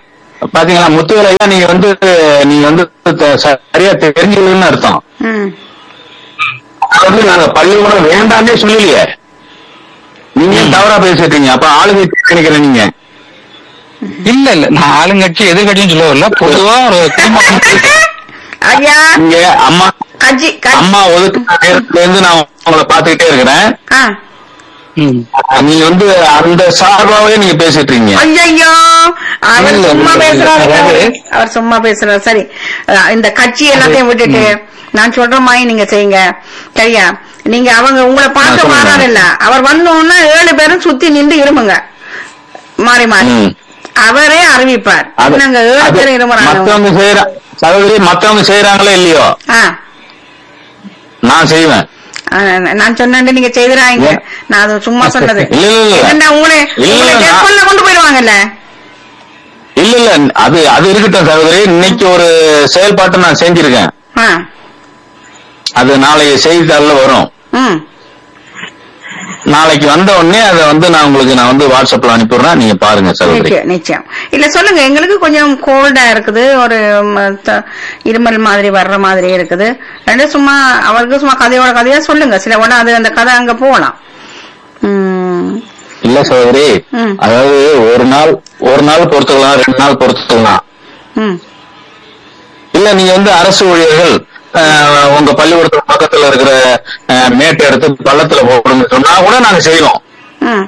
பாத்தீங்களா முத்துவேல் ஐயா நீங்க வந்து நீங்க வந்து த- சரியா தெரிஞ்சுக்கலன்னு அர்த்தம் ம் வந்து நாங்க பள்ளிக்கூடம் வேண்டாம்னே சொல்லலையே நீங்க ஏன் தவறா பேசிட்டீங்க அப்ப ஆளுங்க நினைக்கிறேன் நீங்க இல்ல இல்ல நான் ஆளுங்கட்சி எதிர்கட்சின்னு சொல்ல வரல பொதுவா ஒரு தீர்மானம் ஐயா இங்க அம்மா கட்சி கட்சி அம்மா ஒதுக்கு நேரத்துல இருந்து நான் உங்களை பாத்துக்கிட்டே இருக்கிறேன் ஆ ம். நீங்க வந்து அந்த சார்பாவே நீங்க பேசிட்டு இருக்கீங்க ஐயோ அவர் இல்ல, சும்மா இல்ல, பேசுறாரு அதாவது- அவர் சும்மா பேசுறாரு சரி அஹ் இந்த கட்சி எல்லாத்தையும் விட்டுட்டு நான் சொல்ற மாதிரி நீங்க செய்யுங்க சரியா நீங்க அவங்க உங்களை நான் பார்க்க சொல்றேன். வராரு இல்ல அவர் வந்தோன்னா ஏழு பேரும் சுத்தி நின்று இருமுங்க மாறி மாறி ம். அவரே அறிவிப்பார் அது- நாங்க ஏழு அது பேரும் இருமுறாங்க மத்தவங்க செய்யற சகோதரி மத்தவங்க செய்யறாங்களோ இல்லையோ ஆ நான் செய்வேன் ஆ, நான் சொன்னேன் நீங்க செய்துறாங்க ஏன்? நான் அது சும்மா சொன்னது இல்ல, இல்ல, இல்ல. என்னடா உங்களை இல்ல, உங்களை நான்- டெஸ்ட் பண்ண கொண்டு போயிடுவாங்கல்ல இல்ல இல்ல அது அது இருக்கட்டும் சகோதரி இன்னைக்கு ஒரு செயல்பாட்டை நான் செஞ்சிருக்கேன் ஆ அது நாளைய செய்தித்தாள்ல வரும் ம் நாளைக்கு வந்த உடனே அதை வந்து நான் உங்களுக்கு நான் வந்து வாட்ஸ்அப்ல அனுப்பிடுறேன் நீங்க பாருங்க சகோதரி நிச்சயம் நிச்சயம் இல்ல சொல்லுங்க எங்களுக்கு கொஞ்சம் கோல்டா இருக்குது ஒரு ம், த- இருமல் மாதிரி வர்ற மாதிரி இருக்குது ரெண்டு சும்மா அவருக்கு சும்மா கதையோட கதையா சொல்லுங்க சில உடனே அது அந்த கதை அங்க போகலாம் ம், இல்ல சகோதரி ம். அதாவது ஒரு நாள் ஒரு நாள் பொறுத்துக்கலாம் ரெண்டு நாள் பொறுத்துக்கலாம் ம், இல்ல நீங்க வந்து அரசு ஊழியர்கள் அஹ், உங்க பள்ளிக்கூடத்து பக்கத்துல இருக்கிற அஹ், மேட்டை எடுத்து பள்ளத்துல போடுங்க சொன்னா கூட நாங்க செய்வோம் ம்.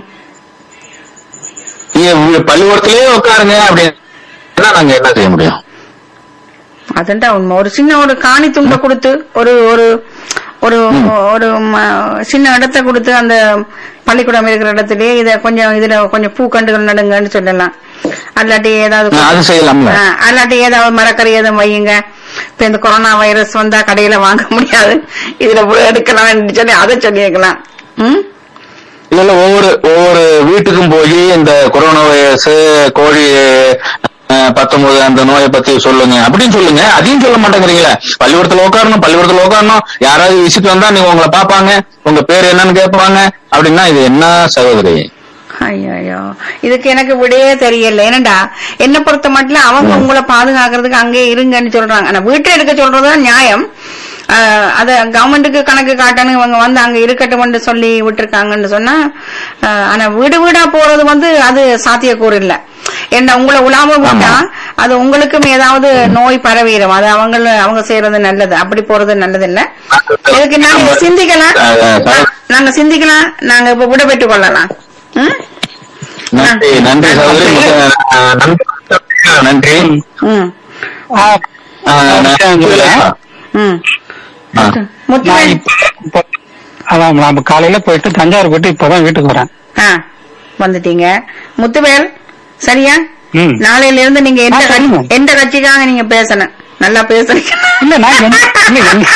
நீங்க உங்க பள்ளிக்கூடத்திலேயே உட்காருங்க அப்படின்னா நாங்க என்ன செய்ய முடியும் அதுண்டா உண்மை ஒரு சின்ன ஒரு காணி துண்டை கொடுத்து ஒரு ஒரு ஒரு ஒரு ம- சின்ன இடத்தை கொடுத்து அந்த பள்ளிக்கூடம் இருக்கிற இடத்துலயே இத கொஞ்சம் இதுல கொஞ்சம் பூக்கண்டுகள் நடுங்கன்னு சொல்லலாம் அல்லாட்டி ஏதாவது அது செய்யலாம்ல ஆ, அல்லாட்டி ஏதாவது மரக்கறி எதுவும் வையுங்க இப்ப இந்த கொரோனா வைரஸ் வந்தா கடையில வாங்க முடியாது இதுல போய் எடுக்கலாம் சொல்லி அதை சொல்லியிருக்கலாம் ம் இல்ல இல்ல ஒவ்வொரு ஒவ்வொரு வீட்டுக்கும் போய் இந்த கொரோனா வைரஸ் கோழி அஹ், பத்தொன்பது அந்த நோயை பத்தி சொல்லுங்க அப்படின்னு சொல்லுங்க அதையும் சொல்ல மாட்டேங்கிறீங்களே பள்ளிக்கூடத்துல உட்காரணும் பள்ளிக்கூடத்துல உட்காரணும் யாராவது விசிட் வந்தா நீங்க உங்களை பாப்பாங்க உங்க பேர் என்னன்னு கேட்பாங்க அப்படின்னா இது என்ன சகோதரி ஐயோ இதுக்கு எனக்கு விடையே தெரியல ஏனண்டா என்ன பொறுத்த மட்டும் அவங்க உங்களை பாதுகாக்கிறதுக்கு அங்கே இருங்கன்னு சொல்றாங்க ஆனா வீட்டை எடுக்க சொல்றதுதான் நியாயம் ஆஹ் அத கவர்மெண்ட்டுக்கு கணக்கு காட்டணும் இவங்க வந்து அங்க இருக்கட்டும்னு சொல்லி விட்டுருக்காங்கன்னு சொன்னா ஆஹ் ஆனா வீடு வீடா போறது வந்து அது சாத்தியக்கூறு இல்ல ஏன்னா உங்களை உலாம விட்டா அது உங்களுக்கும் ஏதாவது நோய் பரவிடும் அது அவங்க அவங்க செய்யறது நல்லது அப்படி போறது நல்லது இல்ல இதுக்கு நாங்க சிந்திக்கலாம் அஹ், அஹ், நாங்க சிந்திக்கலாம் நாங்க இப்ப விடைபெற்றுக் கொள்ளலாம் ம்? நன்றி நன்றி சகோதரி அஹ், நன்றி நன்றி ம் ஆ, அஹ், ஒரு விஷயம் சொல்றேன். ம் ஆ. நான் முத்துவேல் இப்ப இப்ப- அதான் நான் காலையில போயிட்டு தஞ்சாவூர் போயிட்டு இப்பதான் வீட்டுக்கு வரேன் ஆ வந்துட்டீங்க முத்துவேல் சரியா ம். நாளையில இருந்து நீங்க எந்த ஆ, கட்சி- சொல்லுங்க. எந்த கட்சிக்காக நீங்க பேசணும் நல்லா பேசுறீங்க இல்ல நான் என்ன- இல்ல, என்ன-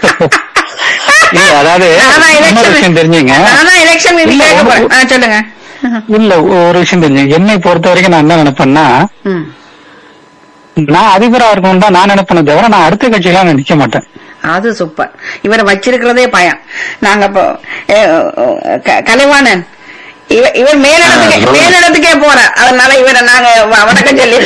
இல்ல அதாவது நானா இன்னொரு விஷயம் எலெக்ஷன் தெரிஞ்சுங்க நானா எலெக்ஷன் இல்ல, கேட்க ஒரு- போறேன் ஆ, சொல்லுங்க இல்ல ஒரு விஷயம் தெரிஞ்சுங்க என்னை பொறுத்த வரைக்கும் நான் என்ன நினைப்பேன்னா ம் நான் அதிபரா இருக்கணும் தான் நான் நினைப்பேனே தவிர நான் அடுத்த கட்சியெல்லாம் நான் நிக்க மாட்டேன் அது சூப்பர் இவரை வச்சிருக்கிறதே பயம் நாங்க இப்போ ஏ, க- கலைவாணன் இவ- இவர் மேலிடத்துக்கே ஆ, சொல்லுங்க. மேலிடத்துக்கே போறார் அதனால இவரை நாங்க வ- வணக்கம் சொல்லி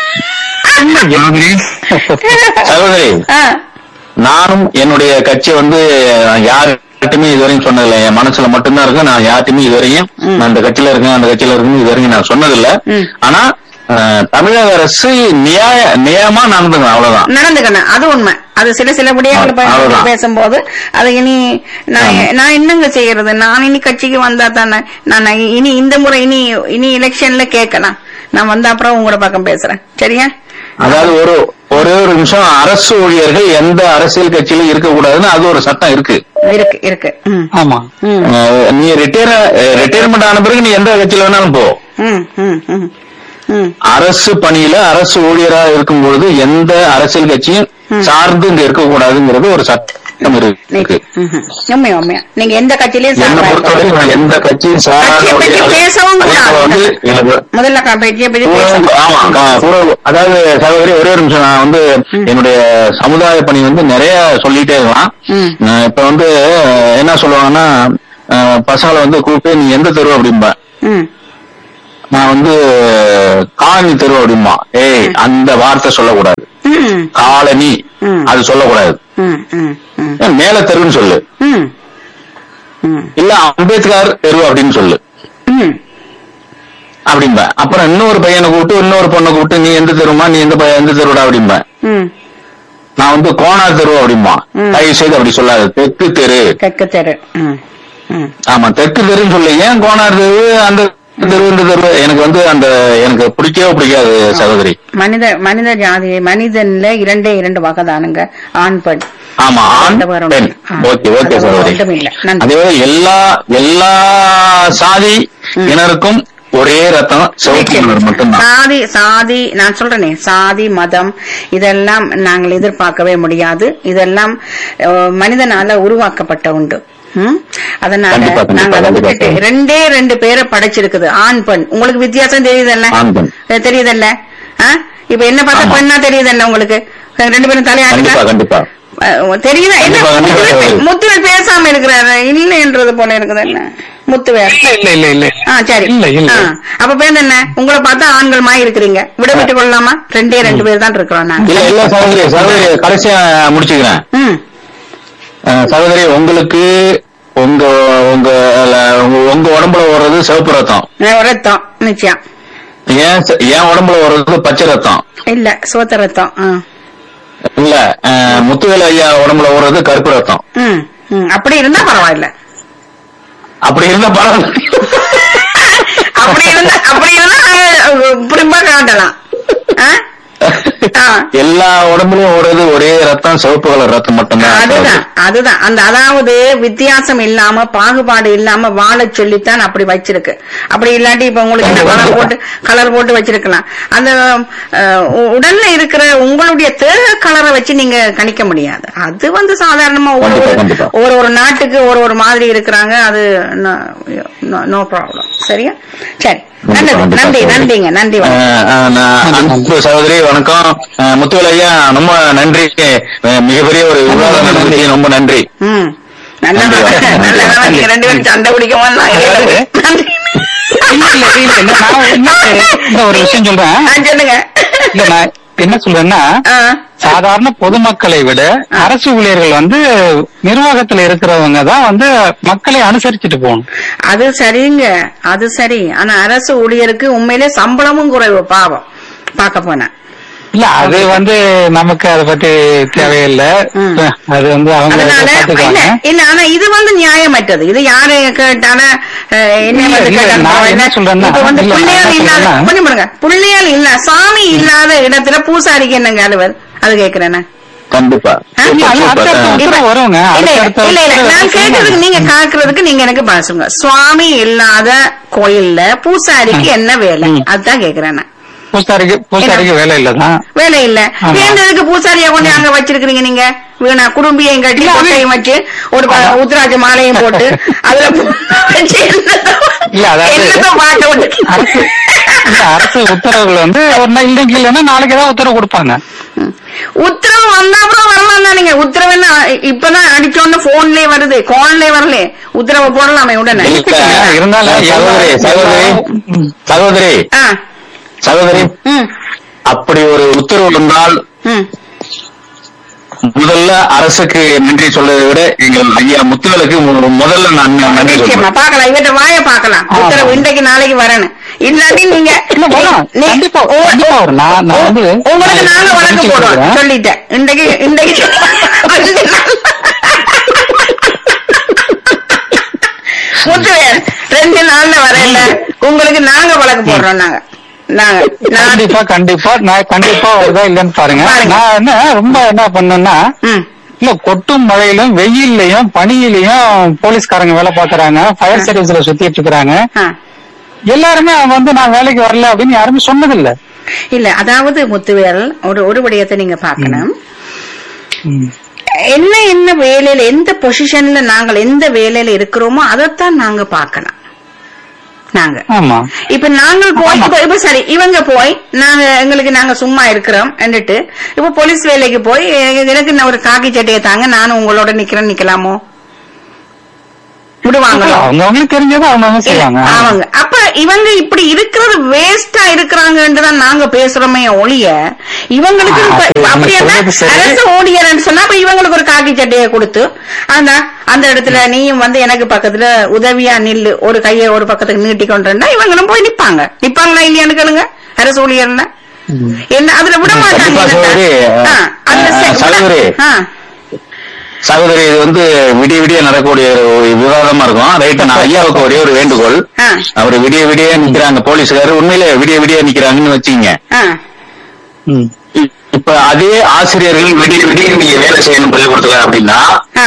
சகோதரி ஆ, நானும் என்னுடைய கட்சி வந்து யார்கிட்டயுமே இதுவரையும் சொன்னதில்லை என் மனசுல மட்டும்தான் இருக்கு நான் யார்கிட்டயுமே இதுவரையும் ம். நான் அந்த கட்சியில இருக்கேன் அந்த கட்சியில இருக்கேன் இதுவரையும் நான் சொன்னதில்ல ம். ஆனா அஹ், தமிழக அரசு நியாய நியாயமா நடந்துங்க அவ்வளவுதான் நடந்துக்கணும் அது உண்மை அது சில சில விடயங்களை பத்தி அவ்வளவுதான். பேசும்போது அது இனி நான் நான் என்னங்க செய்யறது நான் இனி கட்சிக்கு வந்தா தானே நான் இனி இந்த முறை இனி இனி எலெக்ஷன்ல கேட்கலாம் நான் வந்த அப்புறம் உங்களோட பக்கம் பேசுறேன் சரியா அதாவது ஒரு ஒரே ஒரு நிமிஷம் அரசு ஊழியர்கள் எந்த அரசியல் கட்சியிலும் இருக்கக்கூடாதுன்னு அது ஒரு சட்டம் இருக்கு இருக்கு இருக்கு ம் ஆமா ம் அஹ், நீ ரிட்டையர் ரிட்டையர்மெண்ட் ஆன பிறகு நீ எந்த கட்சியில வேணாலும் போ ம் ம் ம் ம் அரசு பணியில அரசு ஊழியரா இருக்கும் பொழுது எந்த அரசியல் கட்சியும் சார்ந்து இங்க இருக்கக்கூடாதுங்கிறது ஒரு சட்டம் இருக்கு ம்ஹும். உண்மையா உண்மையா நீங்க எந்த கட்சியிலயும் என்ன சார்பா பொறுத்தவரை இருக்கலாம். நான் எந்த கட்சியும் சாராத கட்சியை பத்தி ஊழியர்கள் பேசவும் கூடாது. வந்து எனக்கு முதல்ல கட்சியை பத்தி கூட- பேசணும் ஆமா க- கூட- அதாவது சகோதரி ஒரே ஒரு நிமிஷம் நான் வந்து என்னுடைய சமுதாய பணி வந்து நிறைய சொல்லிட்டே இருக்கலாம் ம். நான் இப்ப வந்து என்ன சொல்லுவாங்கன்னா அஹ், பசங்களை வந்து கூப்பிட்டு நீ எந்த தெரு அப்படிம்பேன் ம் நான் வந்து காலனி தெரு அப்படிமா ஏய் அந்த வார்த்தை சொல்லக்கூடாது ம் காலனி ம். அது சொல்லக்கூடாது ம் ம் ம் ஏன் மேல தெருன்னு சொல்லு ம் ம் இல்ல அம்பேத்கர் தெரு அப்படின்னு சொல்லு ம் அப்படிம்பேன் அப்புறம் இன்னொரு பையனை கூப்பிட்டு இன்னொரு பொண்ணை கூப்பிட்டு நீ எந்த தெருமா நீ எந்த பையன் எந்த தெருடா அப்படிம்பேன் ம் நான் வந்து கோணார் தெரு அப்படிமா ம். தயவு செய்து அப்படி சொல்லாது தெற்கு தெரு தெற்கு தெரு ம் ம் ஆமா தெற்கு தெருன்னு சொல்லு ஏன் கோணார் தெரு அந்த தெரு இந்த தெரு எனக்கு வந்து அந்த எனக்கு பிடிக்கவே பிடிக்காது சகோதரி மனித மனித ஜாதி மனிதன்ல இரண்டே இரண்டு வகை தானுங்க ஆண் பெண் ஆமா ஆண் அந்த வரும். பெண் ஆ. ஓகே ஓகே அது சகோதரி ஒன்றும் இல்ல. நன்றி. அதே போல எல்லா எல்லா சாதி இனருக்கும் ஒரே ரத்தம் சிவப்பு கலர் மட்டும்தான் சாதி சாதி நான் சொல்றேனே சாதி மதம் இதெல்லாம் நாங்கள் எதிர்பார்க்கவே முடியாது இதெல்லாம் அஹ், மனிதனால உருவாக்கப்பட்ட உண்டு ம்? அதனால கண்டிப்பா, கண்டிப்பா, நாங்க அதை கண்டிப்பா, விட்டுட்டு கண்டிப்பா. ரெண்டே ரெண்டு பேரை படைச்சிருக்குது ஆண் பெண் உங்களுக்கு வித்தியாசம் தெரியுதல்ல ஆண் பெண். அஹ், தெரியுதல்ல ஆ? இப்ப என்ன பார்த்தா ஆமா. பெண்ணா தெரியுதல்ல உங்களுக்கு ரெண்டு பேரும் கண்டிப்பா தலையாட்டுங்க கண்டிப்பா அஹ், தெரியுதா என்ன கண்டிப்பா, கண்டிப்பா, முத்துவேல் கண்டிப்பா. முத்துவேல் பேசாம இருக்கிறாரு இல்லைன்றது போல இருக்குது என்ன முத்துவேல் இல்ல இல்ல இல்ல இல்ல ஆ சரி இல்ல இல்ல ஆ, அப்ப பேர் என்ன உங்களை பார்த்தா ஆண்கள் மாதிரி இருக்கிறீங்க விட விட்டு கொள்ளலாமா ரெண்டே ரெண்டு பேர் தான் இருக்கிறோம் நாங்க இல்ல இல்ல சகோதரி சகோதரி கடைசியா முடிச்சுக்கிறேன் ம் அஹ், சகோதரி உங்களுக்கு உங்க உங்க உங்க- உங்க உடம்புல ஓடுறது சிவப்பு ரத்தம் நான் ரத்தம் நிச்சயம் ஏன் ச- என் உடம்புல ஓடுறது பச்சை ரத்தம் இல்ல சோத்த ரத்தம் ஆ. இல்ல அஹ், முத்துவேலு ஐயா உடம்புல ஓடுறது கருப்பு ரத்தம் ம் ம் அப்படி இருந்தா பரவாயில்ல அப்படி இருந்தா பரவாயில்ல அப்படி இருந்தா அப்படி இருந்தா நாங்க புரிம்பா காட்டலாம் ஆ? ஆ. எல்லா உடம்புலயும் ஓடுறது ஒரே ரத்தம் சிவப்பு கலர் ரத்தம் மட்டும்தான் அதுதான் அதுதான் அந்த அதாவது வித்தியாசம் இல்லாம பாகுபாடு இல்லாம வாழ சொல்லித்தான் அப்படி வச்சிருக்கு அப்படி இல்லாட்டி இப்ப உங்களுக்கு என்ன கலர் போட்டு கலர் போட்டு வச்சிருக்கலாம் அந்த அஹ், உ- உடல்ல இருக்கிற உங்களுடைய தேக கலரை வச்சு நீங்க கணிக்க முடியாது அது வந்து சாதாரணமா ஒரு கண்டிப்பா, ஒரு- கண்டிப்பா. ஒரு ஒரு நாட்டுக்கு ஒரு ஒரு மாதிரி இருக்கிறாங்க அது நோ ப்ராப்ளம் சரியா சரி நல்லது கண்டிப்பா, நன்றி கண்டிப்பா. நன்றிங்க நன்றி வணக்கம். அஹ், அஹ், நான் அன்பு சகோதரி வணக்கம் அஹ், முத்துவேலு ஐயா ரொம்ப நன்றி அஹ், மிகப்பெரிய ஒரு விவாதம் நடந்துச்சு ரொம்ப நன்றி ம் நல்லா நன்றி, நன்றி. நல்லா நீங்க ரெண்டு பேரும் சண்டை பிடிக்க அதாவது, நன்றி இல்ல இல்ல இல்ல இல்ல நான் என்ன இந்த ஒரு விஷயம் சொல்றேன் ஆ, சொல்லுங்க இல்ல நான் என்ன சொல்றேன்னா ஆ, சாதாரண பொதுமக்களை விட அரசு ஊழியர்கள் வந்து நிர்வாகத்துல இருக்கிறவங்க தான் வந்து மக்களை அனுசரிச்சுட்டு போகணும் அது சரிங்க அது சரி ஆனா அரசு ஊழியருக்கு உண்மையிலே சம்பளமும் குறைவு பாவம் பார்க்க போனா இல்ல அது வந்து நமக்கு அதை பத்தி தேவையில்லை ம். அது வந்து அவங்க அதனால இல்ல பாத்துக்குவாங்க இல்ல ஆனா இது வந்து நியாயமற்றது இது யாரு கேட்டாலும் அஹ், என்ன இல்ல, வந்து இல்ல, கேட்டாலும் நான் பரவாயில்ல. என்ன சொல்றேன்னா, இப்ப வந்து இல்ல, நான் பிள்ளைகள் என்ன இல்லாத சொல்றேன்னா- கொஞ்சம் பாருங்க பிள்ளைகள் இல்ல சாமி இல்லாத இடத்துல பூசாரிக்கு என்னங்க அலுவல் அது கேக்குறேன்னா கண்டிப்பா ஆ? இல்ல, அது சூப்பர். அடுத்தடுத்த அஹ், உத்தரவு வருங்க இல்ல இல்ல, அடுத்தடுத்த இல்ல இல்ல உத்தரவு நான் வருங்க. கேட்டதுக்கு நீங்க காக்குறதுக்கு நீங்க எனக்கு பாசுங்க சுவாமி இல்லாத கோயில்ல பூசாரிக்கு என்ன வேலை ம். அதுதான் கேக்குறேன் நான் பூசாரிக்கு பூசாரிக்கு வேலை இல்லதான் வேலை இல்ல ஆமா. வேண்டதுக்கு பூசாரியா கொண்டு அங்க வச்சிருக்கீங்க நீங்க வீணா குடும்பியையும் கட்டி இல்ல, அது- கொட்டையும் வச்சு ஒரு ப- உத்ராஜ மாலையும் போட்டு அதுல பூ வச்சு என்னத்த- இல்ல, அதாவது- என்னத்த பார்க்க விட்டு- அரசு இல்ல, அரசு உத்தரவுகள் வந்து ஒரு நாள் இன்னைக்கு இல்லைன்னா நாளைக்கு ஏதாவது உத்தரவு கொடுப்பாங்க ம். உத்தரவு வந்தா அப்புறம் வரலாம் தானுங்க உத்தரவு என்ன இப்பதான் அடிச்சோன்னு போன்லயே வருது கால்லே வரல உத்தரவு போடலாமே உடனே இல்ல, இருந்தாலும் சகோதரி சகோதரி ம். சகோதரி ஆ சகோதரி ம் அப்படி ஒரு உத்தரவு இருந்தால் ம் முதல்ல அரசுக்கு நன்றி சொல்றதை விட எங்கள் ஐயா முத்துவேலுக்கு மு- முதல்ல நான் நன்றி நிச்சயமா சொல்றேன் பாக்கலாம் இவற்ற வாய பாக்கலாம் ஆமா. உத்தரவு இன்றைக்கு நாளைக்கு வரணும் இல்லாட்டி நீங்க இல்ல, வரும். நீ- கண்டிப்பா, உங்க- கண்டிப்பா வரும். நான்- நான் வந்து- உங்களுக்கு நான் நாங்க வழக்கு தெரிவிச்சு போடுவோம் கொடுக்குறேன். சொல்லிட்டேன் இன்றைக்கு இன்றைக்கு முத்துவேல் ரெண்டு நாள்ல வரல உங்களுக்கு நாங்க வழக்கு போடுறோம் நாங்க நாங்க நான் கண்டிப்பா கண்டிப்பா நான் கண்டிப்பா வருதா இல்லன்னு பாருங்க பாருங்க. நான் என்ன ரொம்ப என்ன பண்ணேன்னா ம் இல்ல கொட்டும் மழையிலும் வெயில்லையும் பனியிலையும் போலீஸ்காரங்க வேலை பாக்குறாங்க ஃபயர் சர்வீஸ்ல சுத்திட்டு இருக்காங்க ஆ. எல்லாருமே அவங்க வந்து நான் வேலைக்கு வரல அப்படின்னு யாருமே சொன்னதில்ல இல்ல அதாவது முத்துவேல் ஒரு ஒரு விடயத்தை நீங்க பார்க்கணும் ம். என்ன என்ன வேலையில எந்த பொசிஷன்ல நாங்கள் எந்த வேலையில இருக்கிறோமோ அதைத்தான் நாங்க பார்க்கலாம் நாங்க ஆமா இப்ப நாங்கள் போய் ஆமா. இப்ப இப்ப சரி இவங்க போய் நாங்க எங்களுக்கு நாங்க சும்மா இருக்கிறோம் என்றுட்டு இப்ப போலீஸ் வேலைக்கு போய் எ- எனக்கு நான் ஒரு காக்கி சட்டையை தாங்க நானும் உங்களோட நிக்கிறேன் நிக்கலாமோ விடுவாங்களோ அவங்க அவங்களுக்கு தெரிஞ்சதை அவங்க அவங்க செய்வாங்க அவங்க அப்ப இவங்க இப்படி இருக்கிறது வேஸ்டா இருக்கிறாங்கன்னு தான் நாங்க பேசுறோமே ஒழிய இவங்களுக்கு இப்ப அது அப்படி நீங்க என்ன சொல்றது சரி. அரசு ஊழியர்னு சொன்னா அப்ப இவங்களுக்கு ஒரு காக்கி சட்டையை கொடுத்து அந்த அந்த இடத்துல நீயும் வந்து எனக்கு பக்கத்துல உதவியா நில்லு ஒரு கையை ஒரு பக்கத்துக்கு நீட்டி கொண்டு இவங்களும் போய் நிப்பாங்க நிப்பாங்களா இல்லையான்னு கேளுங்க அரசு ஊழியர்னா என்ன அதுல விட மாட்டாங்க கண்டிப்பா சகோதரி. ஆ, அதுல ஆ, செ- சகோதரி. ஆ, சகோதரி இது வந்து விடிய விடிய நடக்கக்கூடிய ஒரு விவாதமா இருக்கும் ரைட் நான் ஐயாவுக்கு ஒரே ஒரு வேண்டுகோள் ஆ. அவர் விடிய விடிய நிக்கிறாங்க போலீஸ்காரர் உண்மையிலே விடிய விடிய நிக்கிறாங்கன்னு வச்சுங்க ஆ, இப்ப அதே ஆசிரியர்கள் விடிய விடிய நீங்க வேலை செய்யணும் பள்ளிக்கூடத்துல அப்படின்னா ஆ.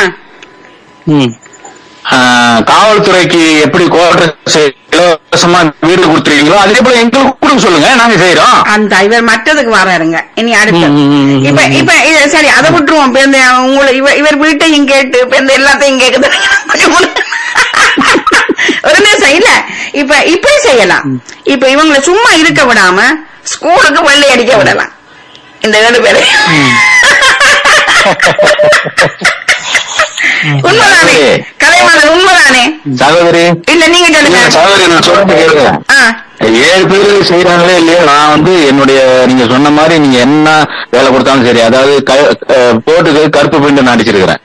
ஆ, காவல்துறைக்கு எப்படி குவார்டர்ஸ் இலவசமா வீடு கொடுத்துருக்கீங்களோ அதே போல எங்களுக்கு கொடுக்க சொல்லுங்க நாங்க செய்யறோம் அந்த இவர் மற்றதுக்கு வராருங்க இனி அடுத்து ம், ம், ம், இப்ப ம். இப்ப இது சரி அதை விட்டுருவோம் இப்ப இந்த உங்களை இவர் இவர் வீட்டையும் கேட்டு இப்ப இந்த எல்லாத்தையும் கேக்குது கொஞ்சம் முன்ன- ஒரு நிமிஷம் இல்ல இப்ப இப்படி செய்யலாம் இப்ப இவங்களை சும்மா இருக்க விடாம ஸ்கூலுக்கு வெள்ளை அடிக்க விடலாம் இந்த ஏழு பேரு உண்மைதானே சரி. கலைவாணர் உண்மைதானே சகோதரி இல்ல நீங்க சொல்லுங்க சகோதரி நான் சொல்றது கேளுங்க ஆ ஏழு பேர் செய்யறாங்களே இல்லையா நான் வந்து என்னுடைய நீங்க சொன்ன மாதிரி நீங்க என்ன வேலை கொடுத்தாலும் சரி அதாவது க- அஹ் போட்டுக்கு கருப்பு பெயிண்ட் நான் அடிச்சிருக்கிறேன்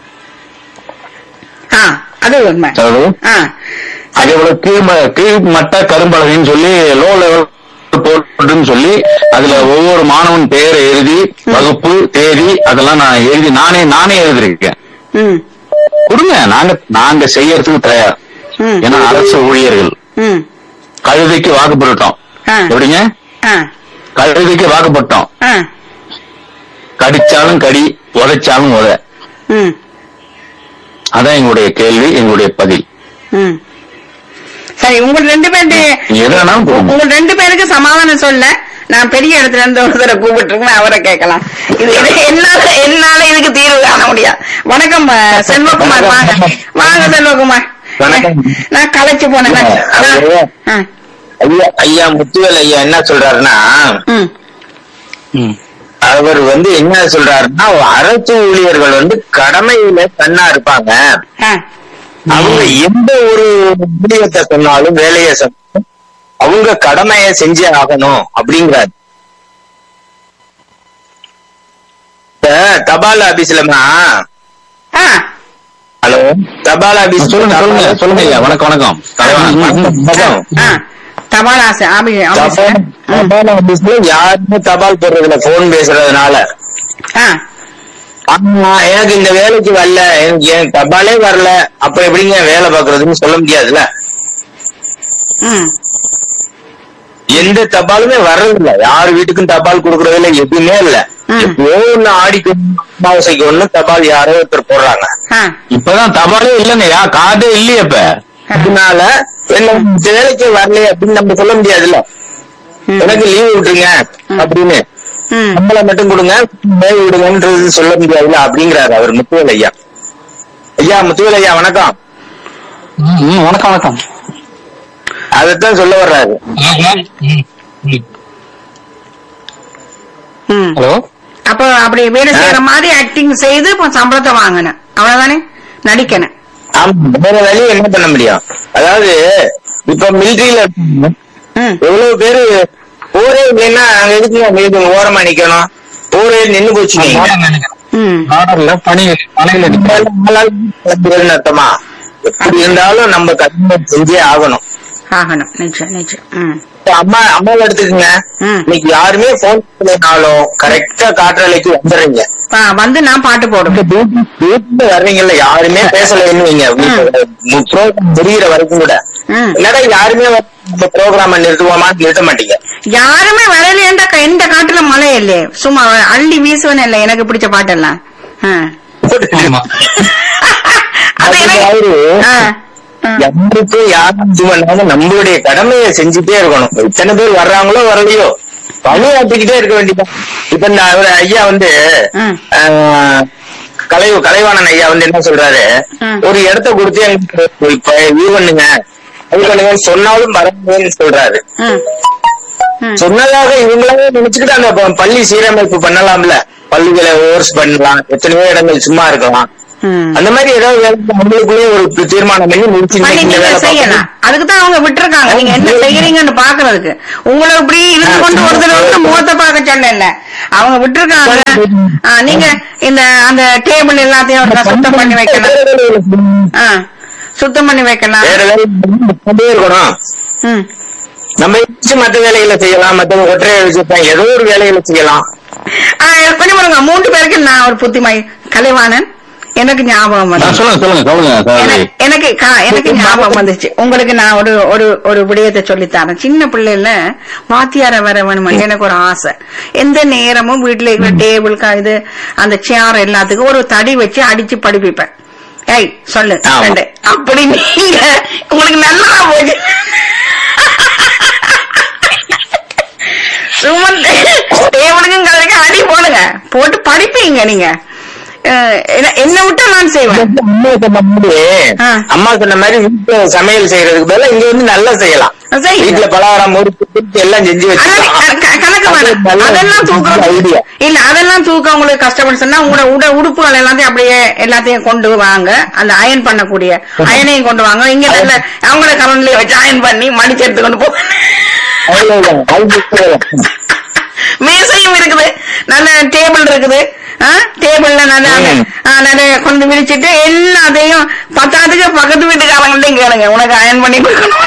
ஆ அது உண்மை சகோதரி ஆ அதே போல கீழ் ம- கீழ் மட்ட கரும்பலகைன்னு சொல்லி லோ லெவல் போட்டுன்னு சொல்லி அதுல ஒவ்வொரு மாணவன் பெயரை எழுதி வகுப்பு தேதி அதெல்லாம் நான் எழுதி நானே நானே எழுதிருக்கேன் ம் கொடுங்க நாங்க நாங்க செய்யறதுக்கு தயார் ம் ஏன்னா அரசு ஊழியர்கள் ம் கழுதைக்கு வாக்குப்பட்டுட்டோம் ஆ எப்படிங்க ஆ கழுதைக்கு வாக்குப்பட்டோம் ஆ கடிச்சாலும் கடி உதைச்சாலும் உத ம் அதான் எங்களுடைய கேள்வி எங்களுடைய பதில் ம் சரி உங்க ரெண்டு பேருக்கு எது வேணாலும் கொடுங்க. உங்க ரெண்டு பேருக்கு சமாதானம் சொல்ல நான் பெரிய இடத்துல இருந்து ஒருத்தரை கூப்பிட்டுருக்கேன் அவரை கேட்கலாம் இது இது என்னால என்னால இதுக்கு தீர்வு காண முடியாது வணக்கம் அஹ், செல்வகுமார் வாங்க வாங்க செல்வகுமார் வணக்கம். நான் களைச்சு போனேன் நான். அது- ஆ, ஐயா ஐயா முத்துவேல் ஐயா என்ன சொல்றாருன்னா ம் அவர் வந்து என்ன சொல்றாருன்னா அரசு ஊழியர்கள் வந்து கடமையில கண்ணா இருப்பாங்க ஆ அவங்க எந்த ஒரு ஊழியத்தை சொன்னாலும் வேலையை சொன்னாலும் அவங்க கடமையை செஞ்சே ஆகணும் அப்படிங்கிறாரு இப்ப தபால் ஆபீஸ்லமா ஆ ஹலோ தபால் ஆபீஸ் சொல்லுங்க சொல்லுங்க சொல்லுங்க ஐயா வணக்கம் வணக்கம் தலைவன் வணக்கம். ஆ தபால் ஆசை ஆபி ஆபீஸ் தபால் தபால் ஆபீஸ்ல யாருமே தபால் போடுறதுல போன் பேசுறதுனால ஆ ஆமா எனக்கு இந்த வேலைக்கு வரல எனக்கு என் தபாலே வரல அப்ப எப்படிங்க வேலை பாக்குறதுன்னு சொல்ல முடியாதுல்ல ம் எந்த தபாலுமே வர்றதில்ல யார் வீட்டுக்கும் தபால் கொடுக்கறதில்ல எதுவுமே இல்ல ம். எப்போ ஒண்ணு ஆடிக்கு ஒண்ணு, அமாவாசைக்கு ஒண்ணு தபால் யாரோ ஒருத்தர் போடுறாங்க ஆ இப்பதான் தபாலே இல்லைங்கய்யா கார்டே இல்லையே இப்ப அதனால என்ன இந்த வேலைக்கு வரல அப்படின்னு நம்ம சொல்ல முடியாதுல்ல ம். எனக்கு லீவு விட்டுருங்க அப்படின்னு ம் சம்பளம் மட்டும் கொடுங்க லீவு விடுங்கன்றது சொல்ல முடியாதுல்ல அப்படிங்கிறாரு அவர் முத்துவேல் ஐயா ஐயா முத்துவேல் ஐயா வணக்கம் ம், வணக்கம் வணக்கம் அதைத்தான் சொல்ல வர்றாரு ம் ஹலோ அப்போ அப்படி வேலை செய்யற மாதிரி ஆக்டிங் செய்து இப்போ சம்பளத்தை வாங்கினேன் அவ்வளவுதானே நடிக்கணும் ஆமா வேற வழி என்ன பண்ண முடியும் அதாவது இப்ப மிலிட்டரியில ம் எவ்வளவு பேரு ஊரே இல்லைன்னா அங்க எதுக்கு அங்க ஓரமா நிக்கணும் ஊரே நின்னு போச்சு நீங்க ம் ஆர்டர்ல பணி பணியில கிளம்புறதுன்னு அர்த்தமா எப்படி இருந்தாலும் நம்ம கடின செஞ்சே ஆகணும் ஆகணும் நிச்சயம் நிச்சயம் ம் இப்ப அம்மா அம்மாவை எடுத்துக்கங்க ம். இன்னைக்கு யாருமே போன் பண்ணாலும் கரெக்டா காற்றாலைக்கு வந்துடுறீங்க ஆ, வந்து நான் பாட்டு போடுவேன் வீட்டுல வர்றீங்கல்ல யாருமே பேசலன்னு வைங்க ப்ரோக்ராம் முடிகிற வரைக்கும் கூட ம் என்னடா யாருமே வந்து நம்ம ப்ரோக்ராம நிறுத்துவோமான்னு நிறுத்த மாட்டீங்க யாருமே வரலையேண்டா எந்த காட்டுல மழை இல்லையே சும்மா அள்ளி வீசுவனே இல்லை எனக்கு பிடிச்ச பாட்டெல்லாம் ஆ. ஆமா அது எனக்கு- அவரு ஆ, ஆ. யாருக்கு யாரும் இது பண்ணாலும் நம்மளுடைய கடமையை செஞ்சுட்டே இருக்கணும் எத்தனை பேர் வர்றாங்களோ வரலையோ பணியாற்றிக்கிட்டே இருக்க வேண்டியதான் இப்ப இந்த அவர் ஐயா வந்து ம். ஆஹ், கலை கலைவாணன் ஐயா வந்து என்ன சொல்றாரு ம். ஒரு இடத்த கொடுத்து எங்களுக்கு இப்ப இது பண்ணுங்க அது பண்ணுங்கன்னு சொன்னாலும் வரணும்னு சொல்றாரு ம். ம். சொன்னதாக இவங்களாவே நினைச்சுக்கிட்டு அந்த ப- பள்ளி சீரமைப்பு பண்ணலாம்ல பள்ளிகளை ஓர்ஸ் பண்ணலாம் எத்தனையோ இடங்கள் சும்மா இருக்கலாம் ம். அந்த மாதிரி ஏதாவது வேலை நம்மளுக்குள்ளே ஒரு தீர்மானம் பண்ணி முடிச்சு பண்ணி இன்னைக்கு இந்த நீங்க வேலை செய்யலாம் பார்க்கணும். அதுக்கு தான் அவங்க விட்டுருக்காங்க நீங்க என்ன செய்யறீங்கன்னு பாக்குறதுக்கு உங்களை இப்படி இருந்து கொண்டு ஒருத்தர் வந்து முகத்தை பார்க்க சொன்ன அவங்க விட்டுருக்காங்க ஆ, நீங்க இந்த அந்த டேபிள் எல்லாத்தையும் ஒருக்கா சுத்தம் பண்ணி வைக்கணும் ஆ, சுத்தம் பண்ணி வைக்கலாம் வேற வேலை பண்ணிட்டே இருக்கணும் ம். நம்ம வச்சு மத்த வேலைகளை செய்யலாம் மத்த ஒற்றைய வச்சுருப்பேன் ஏதோ ஒரு வேலைகளை செய்யலாம் ஆ, கொஞ்சம் பாருங்க மூன்று பேருக்கு நான் ஒரு புத்திமை கலைவாணன் எனக்கு ஞாபகம் ஆ, வந்து சொல்லுங்க சொல்லுங்க சொல்லுங்க சகோதரி எனக்கு- எனக்கு கா- எனக்கு ஞாபகம் வந்துச்சு உங்களுக்கு நான் ஒரு ஒரு ஒரு விடயத்தை சொல்லித்தரேன் சின்ன பிள்ளைல வாத்தியார வர வேணுமா எனக்கு ஒரு ஆசை எந்த நேரமும் வீட்டுல இருக்கிற டேபிள் இது அந்த சேர் எல்லாத்துக்கும் ஒரு தடி வச்சு அடிச்சு படிப்பிப்பேன் ஏய் சொல்லு ஆமா. ரெண்டு அப்படி நீங்க உங்களுக்கு நல்லா போச்சு சும்மா டேபிளுக்கும் கதைக்கு அடி போடுங்க போட்டு படிப்பீங்க நீங்க அஹ், என்ன- என்னை விட்டா நான் செய்வேன் அம்மா சொன்ன மாதிரி ஆ. அம்மா சொன்ன மாதிரி வீட்டுல சமையல் செய்யறதுக்கு பதிலா இங்க வந்து நல்லா செய்யலாம் செய்யுங்க. வீட்டுல பலகாரம் முறுக்கு திருப்பி எல்லாம் செஞ்சு ஆனா, வச்சுக்கலாம் க- கணக்கு வேணாம். அதெல்லாம் தூக்கம் ஐடியா இல்ல அதெல்லாம் தூக்கம் உங்களுக்கு கஷ்டப்பட்டு சொன்னா உங்களோட உட உடுப்புகள் எல்லாத்தையும் அப்படியே எல்லாத்தையும் கொண்டு வாங்க அந்த அயன் பண்ணக்கூடிய அயனையும் கொண்டு வாங்க இங்க நல்ல அவங்கள கரண்ட்லயே வச்சு அயன் பண்ணி மடிச்சு எடுத்து கொண்டு போ அவ்வளவுதான் அது மேசையும் இருக்குது நல்ல டேபிள் இருக்குது ஆ, டேபிள்ல நல்ல அந்த- ம். ஆ, நல்ல கொண்டு விரிச்சிட்டு எல்லாத்தையும் பத்தாத்துக்கு பக்கத்து வீட்டுக்காரங்கள்டையும் கேளுங்க உனக்கு அயன் பண்ணி கொடுக்கணும்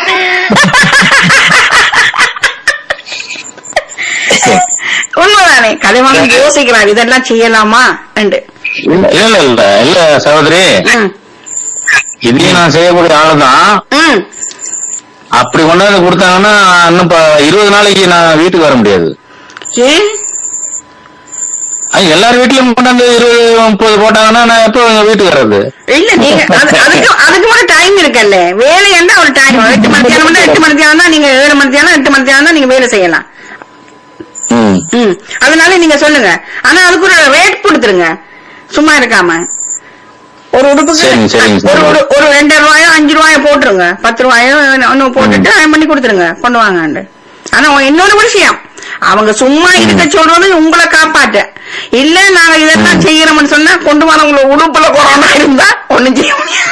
உண்மைதானே கலைவாணன் யோசிக்கிறார் இதெல்லாம் செய்யலாமா என்று இல்ல இல்ல இல்ல இல்ல சகோதரி ம், இதையும் நான் செய்யக்கூடிய ஆளுதான் ம். அப்படி கொண்டாந்து கொடுத்தாங்கன்னா இன்னும் ப- இருபது நாளைக்கு நான் வீட்டுக்கு வர முடியாது ஏன் அது எல்லார் வீட்லயும் கொண்டாந்து இருபது முப்பது போட்டாங்கன்னா நான் எப்போ எங்க வீட்டுக்கு வர்றது இல்ல நீங்க அது- அதுக்கு அதுக்கு கூட டைம் இருக்குல்ல வேலை என்ன ஒரு டைம் எட்டு மணி நேரம் எட்டு மணி நேரம் தான் நீங்க ஏழு மணி நேரம் எட்டு மணி நேரம் தான் நீங்க வேலை செய்யலாம் ம். ம் அதனால நீங்க சொல்லுங்க ஆனா அதுக்கு ஒரு ரேட் கொடுத்துருங்க சும்மா இருக்காம ஒரு உடுப்புக்கு சரிங்க, சரிங்க, ஒரு சரிங்க. ஒரு- ஒரு ரெண்டு ரூபாயோ அஞ்சு ரூபாயோ போட்டுருங்க பத்து ரூபாயோ ஒன்னு போட்டுட்டு அயன் பண்ணி கொடுத்துருங்க கொண்டு வாங்க ஆனா இன்னொரு விஷயம் அவங்க சும்மா இருக்க சொல்றது உங்களை காப்பாற்ற இல்ல நாங்க இதெல்லாம் செய்யறோம்னு சொன்னா கொண்டு வரவங்கள உடுப்புல கொரோனா இருந்தா ஒண்ணும் செய்ய முடியாது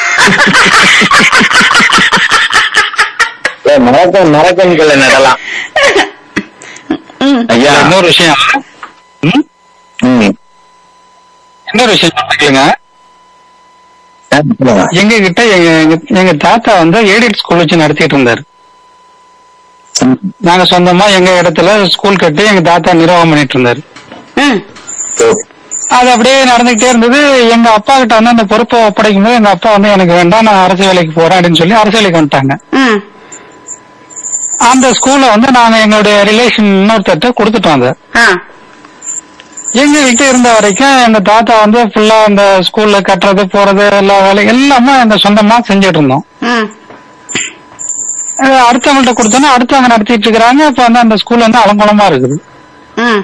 மரக்கன் மரக்கன்களை நடலாம் ம். ஐயா இன்னொரு விஷயம் ம்? ம். இன்னொரு விஷயம் கேளுங்க ஆ, சொல்லுங்க. எங்க கிட்ட எங்க எங்க- எங்க தாத்தா வந்து எய்டட் ஸ்கூல் வச்சு நடத்திட்டு இருந்தாரு நாங்க சொந்தமா எங்க இடத்துல ஸ்கூல் கட்டி எங்க தாத்தா நிர்வாகம் பண்ணிட்டு இருந்தாரு ம். அது அப்படியே நடந்துகிட்டே இருந்தது எங்க அப்பா கிட்ட வந்து அந்த பொறுப்பை ஒப்படைக்கும் போது எங்க அப்பா வந்து எனக்கு வேண்டாம் நான் அரசு வேலைக்கு போறேன் அப்படின்னு சொல்லி அரசு வேலைக்கு வந்துட்டாங்க ம். அந்த ஸ்கூல்ல வந்து நாங்க எங்களுடைய ரிலேஷன் இன்னொருத்தட்ட கொடுத்துட்டோம் அதை ஆ. எங்க கிட்ட இருந்த வரைக்கும் எங்க தாத்தா வந்து ஃபுல்லா அந்த ஸ்கூல்ல கட்டுறது போறது எல்லா வேலையும் எல்லாமே எங்க சொந்தமா செஞ்சுட்டு இருந்தோம் ம். அது அடுத்தவங்கள்ட்ட கொடுத்தோன்னா அடுத்தவங்க நடத்திட்டு இருக்காங்க இப்ப வந்து அந்த ஸ்கூல் வந்து அலங்கோலமா இருக்குது ம்.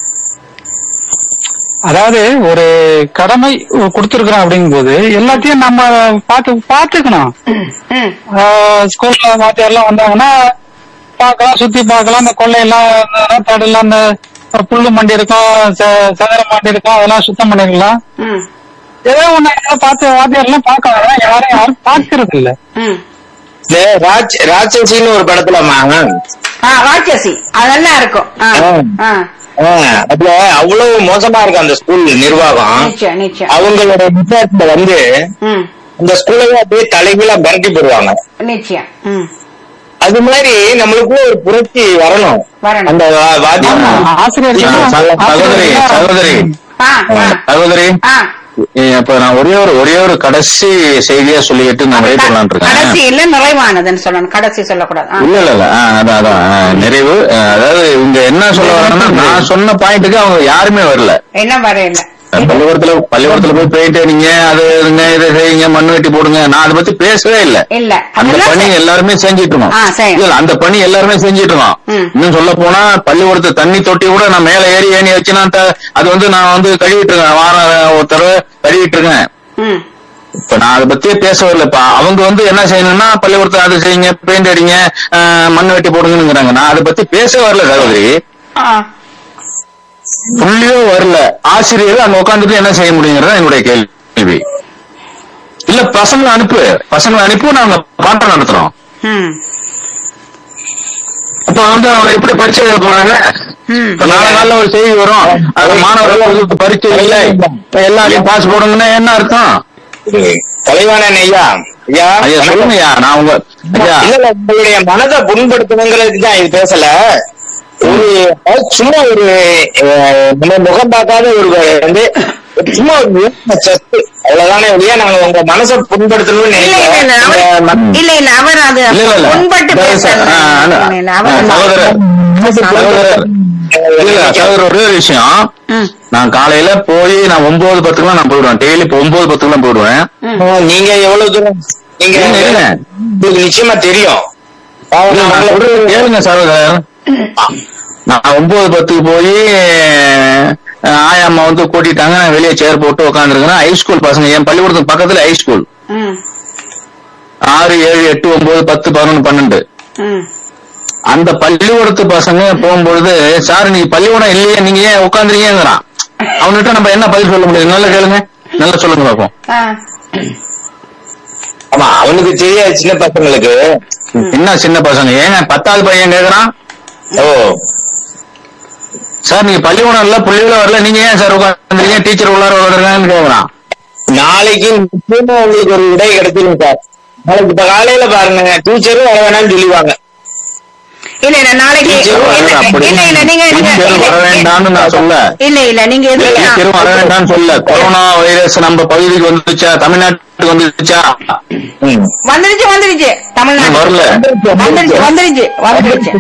அதாவது ஒரு கடமை கொடுத்துருக்கிறோம் அப்படிங்கும்போது எல்லாத்தையும் நம்ம பார்த்து பார்த்துக்கணும் ம். ஸ்கூல்ல வாத்தியார்லாம் வந்தாங்கன்னா பார்க்கலாம் சுத்தி பார்க்கலாம் அந்த கொள்ளையெல்லாம் அந்த தடெல்லாம் அந்த புல்லு மண்டி இருக்கும் ச- சதுரம் மாண்டி இருக்கும் அதெல்லாம் சுத்தம் பண்ணிருக்கலாம் ம். ஏதோ ஒண்ணு ஏதோ பார்த்து வாத்தியார்லாம் பார்க்கலாம் அதெல்லாம் யாரும் யாரும் பார்க்கறது இல்ல ம். இந்த ராட்ச ராட்சசின்னு ஒரு படத்துலமா ஆ, ராட்சசி அது நல்லா இருக்கும் ஆ. ஆ. ஆ. அதுல அவ்வளவு மோசமா இருக்கு அந்த ஸ்கூல் நிர்வாகம் நிச்சயம் நிச்சயம் அவங்களோட விசாரத்துல வந்து ம். அந்த ஸ்கூலையே அப்படியே தலைகீழா மிரட்டி போடுவாங்க நிச்சயம் ம். அது மாதிரி நம்மளுக்குள்ள ஒரு புரட்சி வரணும் வரணும். அந்த வா- வாத்தியம் ஆசிரியர் சகோ- சகோதரி சகோதரி ஆ, ஆ, சகோதரி ஆ. ஏ, அப்ப நான் ஒரே ஒரு ஒரே ஒரு கடைசி செய்தியா சொல்லிட்டு நான் விடைபெறலான் கடைசி இருக்கேன் இல்ல நிறைவானதுன்னு சொல்லணும் கடைசி சொல்லக்கூடாது ஆ. இல்ல இல்ல இல்ல ஆ, அதான் அதான் ஆ, நிறைவு ஆ, அதாவது இவங்க என்ன சொல்ல வராங்கன்னா நான் சொன்ன பாயிண்ட்டுக்கு அவங்க யாருமே வரல என்ன வரையில பள்ளிக்கூடத்துல பள்ளிக்கூடத்துல போய் போயிட்டு நீங்க அது இதுங்க இதை செய்யுங்க மண்ணு வெட்டி போடுங்க நான் அதை பத்தி பேசவே இல்ல இல்ல அந்த அதெல்லாம் பணி சரி. எல்லாருமே செஞ்சிட்டு இருக்கோம் ஆ, சரி. இல்ல அந்த பணி எல்லாருமே செஞ்சிட்டு இருக்கோம் ம். இன்னும் சொல்ல போனா பள்ளிக்கூடத்து தண்ணி தொட்டி கூட நான் மேல ஏறி ஏணி வச்சு நான் த- அது வந்து நான் வந்து கழுவிட்டு இருக்கேன் வாரம் ஒரு தடவை கழுவிட்டு இருக்கேன் ம். இப்ப நான் அதை பத்தியே பேச வரலப்பா அவங்க வந்து என்ன செய்யணும்னா பள்ளிக்கூடத்தை அது செய்யுங்க பெயிண்ட் அடிங்க ஆஹ், மண் வெட்டி போடுங்கிறாங்க நான் அதை பத்தி பேச வரல சகோதரி ஆ. புள்ளியோ வரல ஆசிரியர் அங்க உட்காந்துட்டு என்ன செய்ய முடியுங்கிறது என்னுடைய கேள்வி இல்ல பசங்களை அனுப்பு பசங்களை அனுப்பி நாங்க பாட்டம் நடத்துறோம் ம் அப்ப வந்து அவங்க எப்படி பரீட்சை எழுத போறாங்க ம் இப்ப நாளை நாள்ல ஒரு செய்தி வரும் அது மாணவர்கள் பரீட்சை இல்லை இப்ப எல்லாரையும் பாஸ் போடுங்கன்னா என்ன அர்த்தம் தலைவானன் ஐயா ஐயா ஐயா சொல்லுங்கய்யா நான் உங்க ஐயா இல்ல இல்ல உங்களுடைய மனதை புண்படுத்தணுங்கிறதுக்கு தான் இது பேசல ஒரு அதாவது சும்மா ஒரு அஹ், நம்ம முகம் பார்க்காத ஒரு வந்து சும்மா ஒரு சத்து அவ்வளவுதானே ஒழிய நாங்க உங்க மனசை புண்படுத்தணும்னு இல்ல இல்ல இல்ல நினைக்கிறேன் அவர் இந்த ம- இல்ல இல்ல அவர் அது இல்ல, இல்ல, இல்ல. முன்பட்டு இல்ல, பேசல ஆ, ஆ, இல்ல, இல்ல, அவர் ஆ, சகோதரர் சகோதரர் இல்ல சகோதரர் ஒரே ஒரு விஷயம் ம், நான் காலையில போய் நான் ஒன்பது பத்துக்குலாம் நான் போயிடுவேன் டெய்லி இப்போ ஒன்பது பத்துக்குலாம் போயிடுவேன் ம். நீங்க எவ்வளவு தூரம் நீங்க இருங்க, இருங்க. உங்களுக்கு நிச்சயமா தெரியும் பாவம் இல்ல, நான் நாங்களே- சொல்றது கேளுங்க சகோதரர் நான் ஒன்பது பத்துக்கு போய் ஆயாம்மா வந்து கூட்டிட்டாங்க நான் வெளியே சேர் போட்டு உட்காந்துருக்கேன் ஹைஸ்கூல் பசங்க என் பள்ளிக்கூடத்துக்கு பக்கத்துல ஹைஸ்கூல் ம், ஆறு ஏழு எட்டு ஒன்பது பத்து பதினொன்று பன்னெண்டு ம். அந்த பள்ளிக்கூடத்து பசங்க போகும்பொழுது சார் நீங்க பள்ளிக்கூடம் இல்லையே நீங்க ஏன் உட்காந்துருக்கீங்கிறான் அவன்கிட்ட நம்ம என்ன பதில் சொல்ல முடியும் நல்லா கேளுங்க நல்லா சொல்லுங்க பார்ப்போம் ஆ, ஆமா அவனுக்கு தெரியாது சின்ன பசங்களுக்கு என்ன சின்ன பசங்க ஏங்க பத்தாவது பையன் கேக்குறான் ஓ சார் நீங்க பள்ளிக்கூடம் இல்ல புள்ளிகள வரல நீங்க ஏன் சார் உட்காந்துருக்கீங்க டீச்சர் உள்ளார உட்காந்துருக்காங்கன்னு கேக்குறான் நாளைக்கு நிச்சயமா உங்களுக்கு ஒரு விடை கிடைச்சிடும் சார் நாளைக்கு இப்ப காலையில பாருங்க டீச்சரும் வர வேணாம்னு சொல்லிடுவாங்க இல்ல இல்ல நாளைக்கு டீச்சரும் வர இல்ல அப்படி இல்ல இல்ல நீங்க நீங்க- டீச்சர் வர வேண்டாம்னு நான் சொல்ல இல்ல இல்ல நீங்க எதுக்கு டீச்சரும் வர வேண்டாம்னு சொல்ல கொரோனா வைரஸ் நம்ம பகுதிக்கு வந்துச்சா தமிழ்நாட்டுக்கு வந்துச்சா ம். வந்துருச்சு வந்துருச்சு தமிழ்நாடு வரல வந்துருச்சு வந்துருச்சு வந்துருச்சு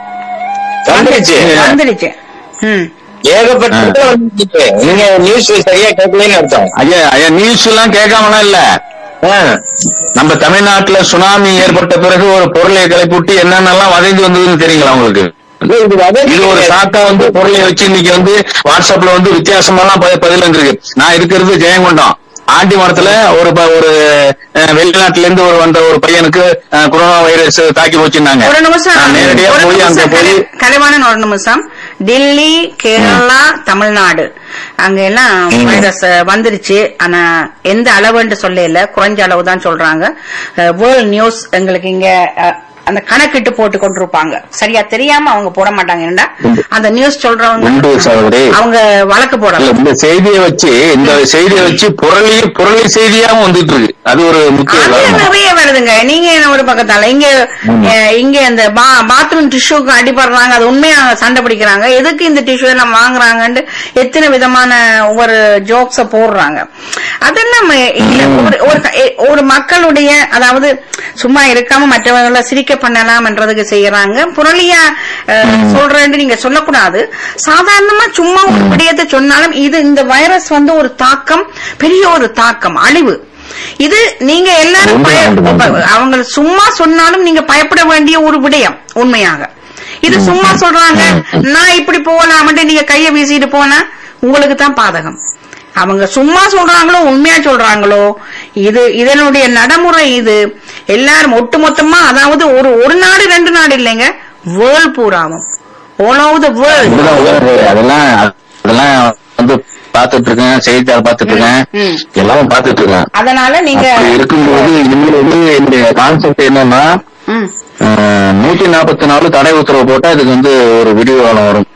வந்துருச்சு வந்துருச்சு ம் ஏகப்பட்ட இடத்துல வந்துருச்சு. நீங்க நியூஸ் சரியா கேட்கலன்னு அர்த்தம் ஐயா ஐயா நியூஸ் எல்லாம் கேட்காமலாம் இல்ல ஆ. நம்ம தமிழ்நாட்டுல சுனாமி ஏற்பட்ட பிறகு ஒரு பொருளை கிளப்பிவிட்டு என்னென்னலாம் வதந்தி வந்ததுன்னு தெரியுங்களா உங்களுக்கு இல்ல, இது வதந்தி இது ஒரு கிடையாது. சாக்கா வந்து பொருளை வச்சு இன்னைக்கு வந்து வாட்ஸ்அப்ல வந்து வித்தியாசமெல்லாம் ப- பதில் வந்திருக்கு நான் இருக்கிறது ஜெயங்கொண்டம் ஆண்டி மரத்துல ஒரு ப- ஒரு அஹ், வெளிநாட்டுல இருந்து ஒரு வந்த ஒரு பையனுக்கு அஹ், கொரோனா வைரஸ் தாக்கி போச்சுன்னாங்க ஒரு நிமிஷம் நான் நேரடியா ஒரு போய் அங்க நிமிஷம் போய் கலை- கலைவாணன் ஒரு நிமிஷம் டெல்லி கேரளா தமிழ்நாடு அங்க எல்லாம் வைரஸ் வந்துருச்சு ஆனா எந்த அளவுன்னு சொல்லல குறைஞ்ச அளவு தான் சொல்றாங்க வேர்ல்ட் நியூஸ் எங்களுக்கு இங்க அஹ், அந்த கணக்கிட்டு போட்டு கொண்டிருப்பாங்க சரியா தெரியாம அவங்க போட மாட்டாங்க ஏன்டா அந்த நியூஸ் உண்டு சொல்றவங்க சகோதரி அவங்க வழக்கு இல்ல, போடலாம் இந்த செய்தியை வச்சு இந்த செய்தியை வச்சு புரளி புரளி செய்தியாவும் வந்துட்டு இருக்கு அது ஒரு முக்கிய அது காரணம் நிறைய வருதுங்க நீங்க என்ன ஒரு பக்கத்தால இங்க அஹ், இங்க இந்த பாத்ரூம் டிஷ்யூக்கு அடிபடுறாங்க அது உண்மையா சண்டை பிடிக்கிறாங்க எதுக்கு இந்த டிஷ்யூ எல்லாம் வாங்குறாங்கன்னு எத்தனை விதமான ஒவ்வொரு ஜோக்ஸ போடுறாங்க அதெல்லாம் இல்ல ஒரு ஒரு எ- ஒரு மக்களுடைய அதாவது சும்மா இருக்காம மற்றவர்களை சிரிக்க பண்ணலாம்ன்றதுக்கு செய்யறாங்க புரளியா அஹ், சொல்றேன்னு நீங்க சொல்லக்கூடாது சாதாரணமா சும்மா ஒரு விடயத்தை சொன்னாலும் இது இந்த வைரஸ் வந்து ஒரு தாக்கம் பெரிய ஒரு தாக்கம் அழிவு இது நீங்க எல்லாரும் பய- இப்ப அவங்க சும்மா சொன்னாலும் நீங்க பயப்பட வேண்டிய ஒரு விடயம் உண்மையாக இது சும்மா சொல்றாங்க நான் இப்படி போகலாம்ட்டு நீங்க கைய வீசிட்டு போனா உங்களுக்கு தான் பாதகம் அவங்க சும்மா சொல்றாங்களோ உண்மையா சொல்றாங்களோ இது இதனுடைய நடைமுறை இது எல்லாரும் ஒட்டுமொத்தமா அதாவது ஒரு ஒரு நாடு ரெண்டு நாடு இல்லைங்க வேர்ல்ட் பூராவும் ஆல் ஓவர் த வேர்ல்ட் இப்படிதான் உலகம் அதெல்லாம் அதெல்லாம் வந்து பாத்துட்டு இருக்கேன் செய்தித்தாள் பாத்துட்டு இருக்கேன் ம். எல்லாரும் பாத்துட்டு இருக்கேன் அதனால நீங்க அப்படி இருக்கும்போது இனிமேல் வந்து என்னுடைய கான்செப்ட் என்னன்னா ம். அஹ், நூத்தி நாற்பத்தி நாலு தடை உத்தரவு போட்டா இதுக்கு வந்து ஒரு விடிவு காலம் வரும்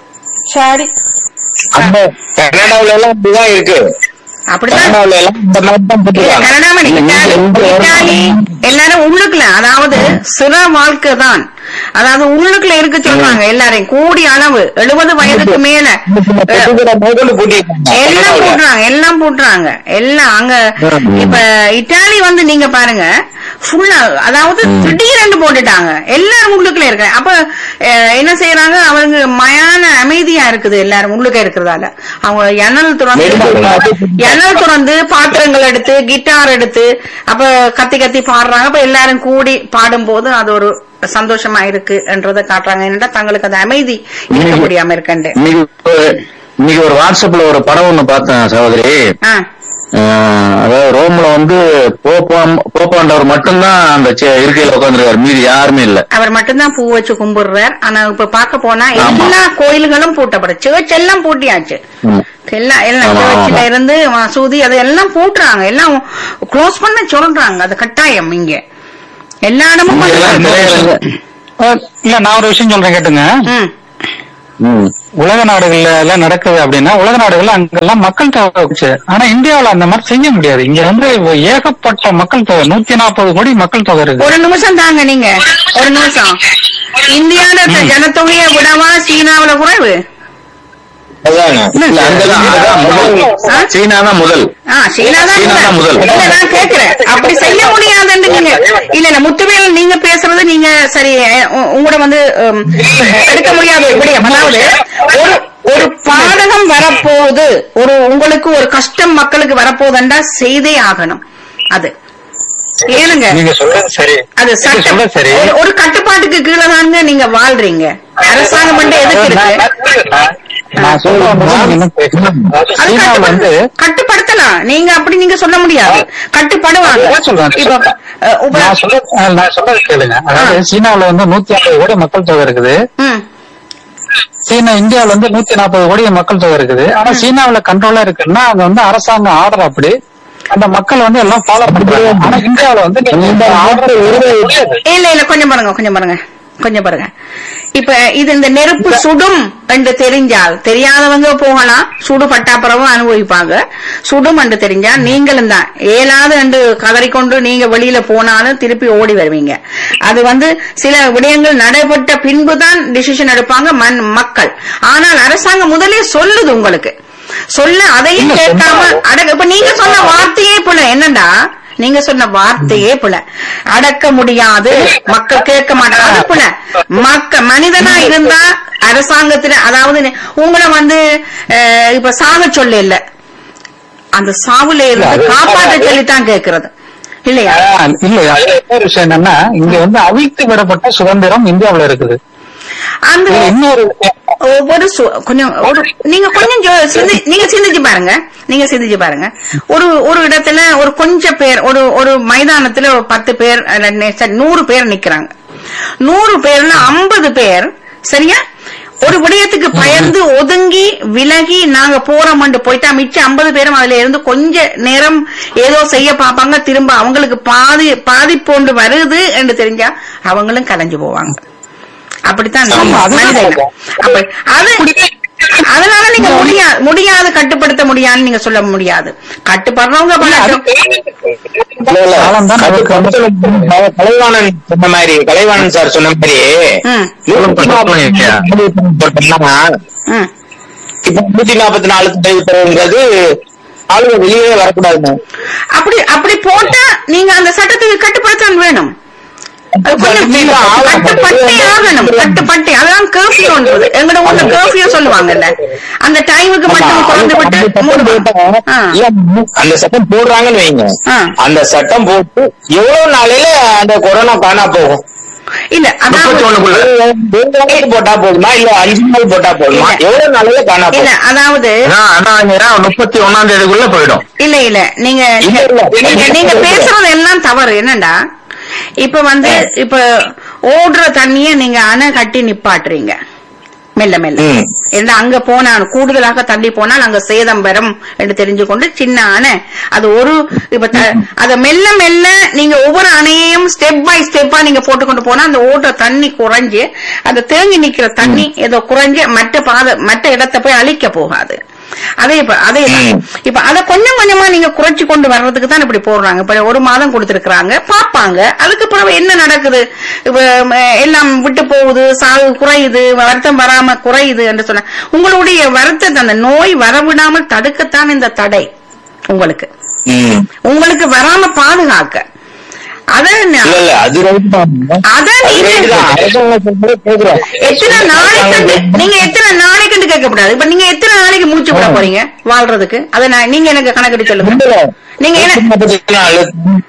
சரி அந்த கனடாவுல எல்லாம் அப்படிதான் இருக்கு அப்படிதான் கனடாவுல எல்லாம் இந்த மாதிரி தான் இல்ல, போட்டுருக்காங்க கனடாமணி, இல்ல, நீங்க இத்தாலி, எந்த ஊரு? இத்தாலி, எல்லாரும் உள்ளுக்குள்ள அதாவது சிற வாழ்க்கை தான் அதாவது உள்ளுக்குள்ள இருக்க சொல்றாங்க எல்லாரையும் கூடிய அளவு எழுபது வயதுக்கு மேல அஹ், பெட்டுக்கடை முதல்ல பூட்டிருக்காங்க எல்லாம் கனடாவுல. போட்டுறாங்க எல்லாம் போட்டுறாங்க எல்லாம் அங்க இப்ப இத்தாலி வந்து நீங்க பாருங்க ஃபுல்லா அதாவது திடீரென்று போட்டுட்டாங்க எல்லாரும் உள்ளுக்குள்ள இருக்க அப்ப அஹ், என்ன செய்யறாங்க அவங்க மயான அமைதியா இருக்குது எல்லாரும் உள்ளுக்க இருக்கிறதால அவங்க எண்ணல் துறந்து எண்ணல் துறந்து பாத்திரங்கள் எடுத்து கிட்டார் எடுத்து அப்ப கத்தி கத்தி பாடுறாங்க அப்ப எல்லாரும் கூடி பாடும்போது அது ஒரு சந்தோஷமா இருக்கு என்றதை காட்டுறாங்க என்னடா தங்களுக்கு அது அமைதி இருக்க முடியாம இருக்கண்டு இன்னைக்கு ஒரு- இன்னைக்கு ஒரு வாட்ஸ்அப்ல ஒரு படம் ஒண்ணு பார்த்தேன் சகோதரி ஆ அஹ், அதாவது ரோம்ல வந்து போப்பாம் போப்பாண்டவர் மட்டும்தான் அந்த சே- இருக்கையில உட்காந்துருக்காரு மீதி யாருமே இல்ல அவர் மட்டும்தான் பூ வச்சு கும்பிடுறார் ஆனா இப்ப பார்க்க போனா ஆமா. எல்லா கோயில்களும் பூட்டப்படும் சேர்ச் எல்லாம் பூட்டியாச்சு ம். எல்லாம் எல்லாம் ஆமா, சேர்ச்சில ஆமா. இருந்து மசூதி அது எல்லாம் பூட்டுறாங்க எல்லாம் க்ளோஸ் பண்ண சொல்றாங்க அது கட்டாயம் இங்க எல்லா இடமும் இங்க எல்லாம் பண்ணுறாங்க. திரையரங்கு- அஹ் இல்ல நான் ஒரு விஷயம் சொல்றேன் கேட்டுங்க ம். ம். உலக நாடுகள்ல எல்லாம் நடக்குது அப்படின்னா உலக நாடுகள்ல அங்கெல்லாம் மக்கள் தொகை வச்சு ஆனா இந்தியாவுல அந்த மாதிரி செய்ய முடியாது இங்க வந்து ஏகப்பட்ட மக்கள் தொகை நூத்தி நாற்பது கோடி மக்கள் தொகை இருக்கு ஒரு நிமிஷம் தாங்க நீங்க ஒரு நிமிஷம் இந்தியாவோட ஜனத்தொகையை விடவா சீனாவுல குறைவு அதானே இல்ல, அங்கதான் அதான் முதல் ஆ? சீனா தான் முதல் ஆ, சீனா தான் சீனா தான் முதல். முதல். இல்ல நான் கேக்குறேன் அப்படி செய்ய முடியாதுன்னு நீங்க இல்ல இல்ல முத்துவேல் நீங்க பேசுறது நீங்க சரி உ- உங்களோட வந்து உம், எடுக்க முடியாத ஒரு விடயம் அதாவது ஒரு ஒரு பாதகம் வரப்போகுது ஒரு உங்களுக்கு ஒரு கஷ்டம் மக்களுக்கு வரப்போகுதுண்டா செய்தே ஆகணும் அது ஏனுங்க நீங்க சொல்றது சரி அது நீங்க சட்டம் சொல்றது சரி ஒரு- ஒரு கட்டுப்பாட்டுக்கு கீழே தாங்க நீங்க வாழ்றீங்க அரசாங்கம் மட்டும் எதுக்கு இருக்கு நான் சொல்றது நீங்க இன்னும் கேட்கல. அதாவது அது சீனாவுல கட்டுப்படு- வந்து கட்டுப்படுத்தலாம் நீங்க அப்படி நீங்க சொல்ல முடியாது கட்டுப்படுவாங்க அதான் சொல்றேன். இப்ப அஹ், உப- நான் சொல்ல அஹ் நான் சொல்றது கேளுங்க அதாவது சீனாவுல வந்து நூத்தி ஐம்பது கோடி மக்கள் தொகை இருக்குது ம், சீனா இந்தியாவுல வந்து நூத்தி நாற்பது கோடி மக்கள் தொகை இருக்குது ஆனா சீனாவுல கண்ட்ரோலா இருக்குன்னா அங்க வந்து அரசாங்கம் ஆர்டர் அப்படி அந்த மக்கள் வந்து எல்லாம் ஃபாலோ பண்றாங்க ஆனா இந்தியாவுல வந்து நீங்க இந்த ஆர்டர் இல்ல இல்ல கொஞ்சம் பாருங்க கொஞ்சம் பாருங்க கொஞ்சம் பாருங்க இப்ப இது இந்த நெருப்பு சுடும் என்று தெரிஞ்சால் தெரியாதவங்க போகலாம் சுடு பட்டாப்புறவும் அனுபவிப்பாங்க சுடும் என்று தெரிஞ்சா நீங்களும் தான் ஏலாது என்று கதறிக்கொண்டு நீங்க வெளியில போனாலும் திருப்பி ஓடி வருவீங்க அது வந்து சில விடயங்கள் நடைபெற்ற பின்புதான் டிசிஷன் எடுப்பாங்க மண் மக்கள் ஆனால் அரசாங்கம் முதலே சொல்லுது உங்களுக்கு சொல்ல அதையும் இல்ல, கேட்காம சொன்னா- அடக்க இப்ப நீங்க சொன்ன வார்த்தையே போல என்னடா நீங்க சொன்ன வார்த்தையே புல அடக்க முடியாது மக்கள் கேட்க மாட்டாங்க அது புல மக்க மனிதனா இருந்தா அரசாங்கத்துல அதாவது நி- உங்களை வந்து அஹ், இப்ப சாக சொல்ல இல்ல அந்த சாவுல இருந்து அது- காப்பாற்ற சொல்லித்தான் கேக்குறது இல்லையா இல்ல அதுல இன்னொரு விஷயம் என்னன்னா இங்க வந்து அவிழ்த்து விடப்பட்ட சுதந்திரம் இந்தியாவுல இருக்குது அந்த இதுல இன்னொரு ஒவ்வொரு சு- கொஞ்சம் ஒரு நீங்க கொஞ்சம் ஜோ- சிந்தி- நீங்க சிந்திச்சு பாருங்க நீங்க சிந்திச்சு பாருங்க ஒரு ஒரு இடத்துல ஒரு கொஞ்சம் பேர் ஒரு ஒரு மைதானத்துல ஒரு பத்து பேர் அல்ல, நெ- சரி, நூறு பேர் நிக்கிறாங்க நூறு பேர்ல ஐம்பது பேர் சரியா ஒரு விடயத்துக்கு பயந்து ஒதுங்கி விலகி நாங்க போறோம்னு போயிட்டா மிச்சம் ஐம்பது பேரும் அதுல இருந்து கொஞ்ச நேரம் ஏதோ செய்ய பார்ப்பாங்க திரும்ப அவங்களுக்கு பாதி பாதிப்பு ஒன்று வருது என்று தெரிஞ்சா அவங்களும் கலைஞ்சு போவாங்க அப்படித்தான் ஆமா, அதுதான் மனிதர்கள். சொல்றேன். அப்ப அது அதனால நீங்க முடியாது முடியாது கட்டுப்படுத்த முடியாதுன்னு நீங்க சொல்ல முடியாது கட்டுப்படுறவங்க பண்ணட்டும் இல்ல, இல்ல. காலம் தான் நமக்கு வந்து- கட்டுப்படுத்தல் கலைவாணன் சொன்ன மாதிரி கலைவாணன் சார் சொன்ன மாதிரி ம், நூத்தி நாற்பத்தி நாலு போட்டோம்னா, ம். இப்ப நூத்தி நாற்பத்தி நாலு தடவைங்கிறது ஆளுங்க வெளியே வரக்கூடாதுன்னு அப்படி அப்படி போட்டா நீங்க அந்த சட்டத்துக்கு கட்டுப்படுத்தான் வேணும் அது கொஞ்சம் கட்டுப்பட்டே ஆகணும் கட்டுப்பட்டே அதான் கர்ஃபியூன்றது எங்கட ஊர்ல கர்ஃபியூ சொல்லுவாங்கல்ல அந்த டைமுக்கு மட்டும் திறந்து விட்டு மூடுவாங்க. ஆ. அந்த சட்டம் போடுறாங்கன்னு வைங்க ஆ. அந்த சட்டம் போட்டு எவ்வளவு நாளையில அந்த கொரோனா காணா போகும் இல்ல முப்பத்தி அதாவது ஒண்ணுக்குள்ள ஒரு நாளைக்கு போட்டா போதுமா இல்ல அஞ்சு நாள் போட்டா போதுமா இல்ல. எவ்வளவு நாளையில காணா இல்ல போகும் அதாவது முப்பத்தி ஒன்னாம் தேதிக்குள்ள போயிடும் இல்ல இல்ல நீங்க இல்ல, இல்ல. நீங்க நீங்க பேசுறது எல்லாம் தவறு என்னண்டா இப்ப வந்து இப்ப ஓடுற தண்ணிய நீங்க அணை கட்டி நிப்பாட்டுறீங்க மெல்ல மெல்ல ம். ஏன்னா அங்க போனா கூடுதலாக தள்ளி போனால் அங்க சேதம் வரும் என்று தெரிஞ்சு கொண்டு சின்ன அணை அது ஒரு இப்ப த- அத மெல்ல மெல்ல நீங்க ஒவ்வொரு அணையையும் ஸ்டெப் பை ஸ்டெப்பா நீங்க போட்டுக்கொண்டு போனா அந்த ஓடுற தண்ணி குறைஞ்சு அந்த தேங்கி நிக்கிற தண்ணி ஏதோ குறைஞ்சு மற்ற பாத மற்ற இடத்தை போய் அழிக்க போகாது அதே இப்ப அதே தான். ம். இப்ப அத கொஞ்சம் கொஞ்சமா நீங்க குறைச்சு கொண்டு வர்றதுக்கு தான் இப்படி போடுறாங்க இப்ப ஒரு மாதம் கொடுத்திருக்கிறாங்க பாப்பாங்க அதுக்கு பிறகு என்ன நடக்குது இப்ப ம, எல்லாம் விட்டு போகுது சாவு குறையுது வருத்தம் வராம குறையுது என்று சொன்ன உங்களுடைய வருத்தத்தை அந்த நோய் வரவிடாமல் தடுக்கத்தான் இந்த தடை உங்களுக்கு ம். உங்களுக்கு வராம பாதுகாக்க அத இல்ல நா- இல்ல அது ரைட் தான் அத அது நீங்க ரைட் தான் அரசாங்கம் சொல்றதை கேக்குறோம். எத்தனை நாளைக்கு நீங்க எத்தனை நாளைக்கு கேட்க கூடாது இப்ப நீங்க எத்தனை நாளைக்கு மூச்சு விட போறீங்க வாழ்றதுக்கு அத நான் நீங்க எனக்கு கணக்கிட்டு சொல்லுங்க இல்ல. நீங்க என்ன நூத்தி நாற்பத்தி நாலு.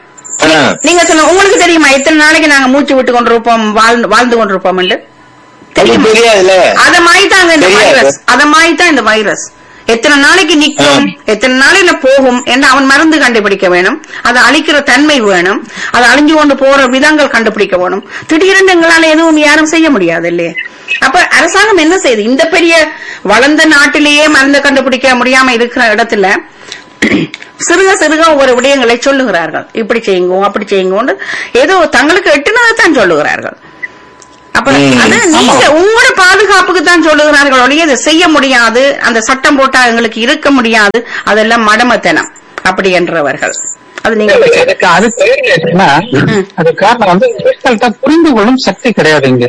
ஆ. நீங்க சொல்லுங்க உங்களுக்கு தெரியுமா எத்தனை நாளைக்கு நாங்க மூச்சு விட்டு கொண்டிருப்போம் வாழ்ந்து வாழ்ந்து கொண்டிருப்போம் அது தெரியுமா தெரியாதுல்ல அத மாதிரி தாங்க இந்த தெரியாது. வைரஸ் அத மாதிரி தான் இந்த வைரஸ் எத்தனை நாளைக்கு நிக்கும் எத்தனை நாளையில போகும் என்று அவன் மருந்து கண்டுபிடிக்க வேணும் அதை அழிக்கிற தன்மை வேணும் அது அழிஞ்சு கொண்டு போற விதங்கள் கண்டுபிடிக்க வேணும் திடீரென்று எங்களால எதுவும் யாரும் செய்ய முடியாது இல்லையே அப்ப அரசாங்கம் என்ன செய்யுது இந்த பெரிய வளர்ந்த நாட்டிலேயே மருந்து கண்டுபிடிக்க முடியாம இருக்கிற இடத்துல சிறுக சிறுக ஒவ்வொரு விடயங்களை சொல்லுகிறார்கள் இப்படி செய்யுங்க அப்படி செய்யுங்கன்னு ஏதோ தங்களுக்கு எட்டுனதைத்தான் சொல்லுகிறார்கள் அப்ப ம், அது நீங்க உங்களோட பாதுகாப்புக்கு தான் சொல்லுகிறார்கள் ஒழிய இதை செய்ய முடியாது அந்த சட்டம் போட்டா எங்களுக்கு இருக்க முடியாது அதெல்லாம் மடமத்தனம் அப்படி என்றவர்கள் அது நீங்க அதுக்கு அது என்னன்னா ம். அது காரணம் வந்து மக்கள்கிட்ட புரிந்து கொள்ளும் சக்தி கிடையாது இங்க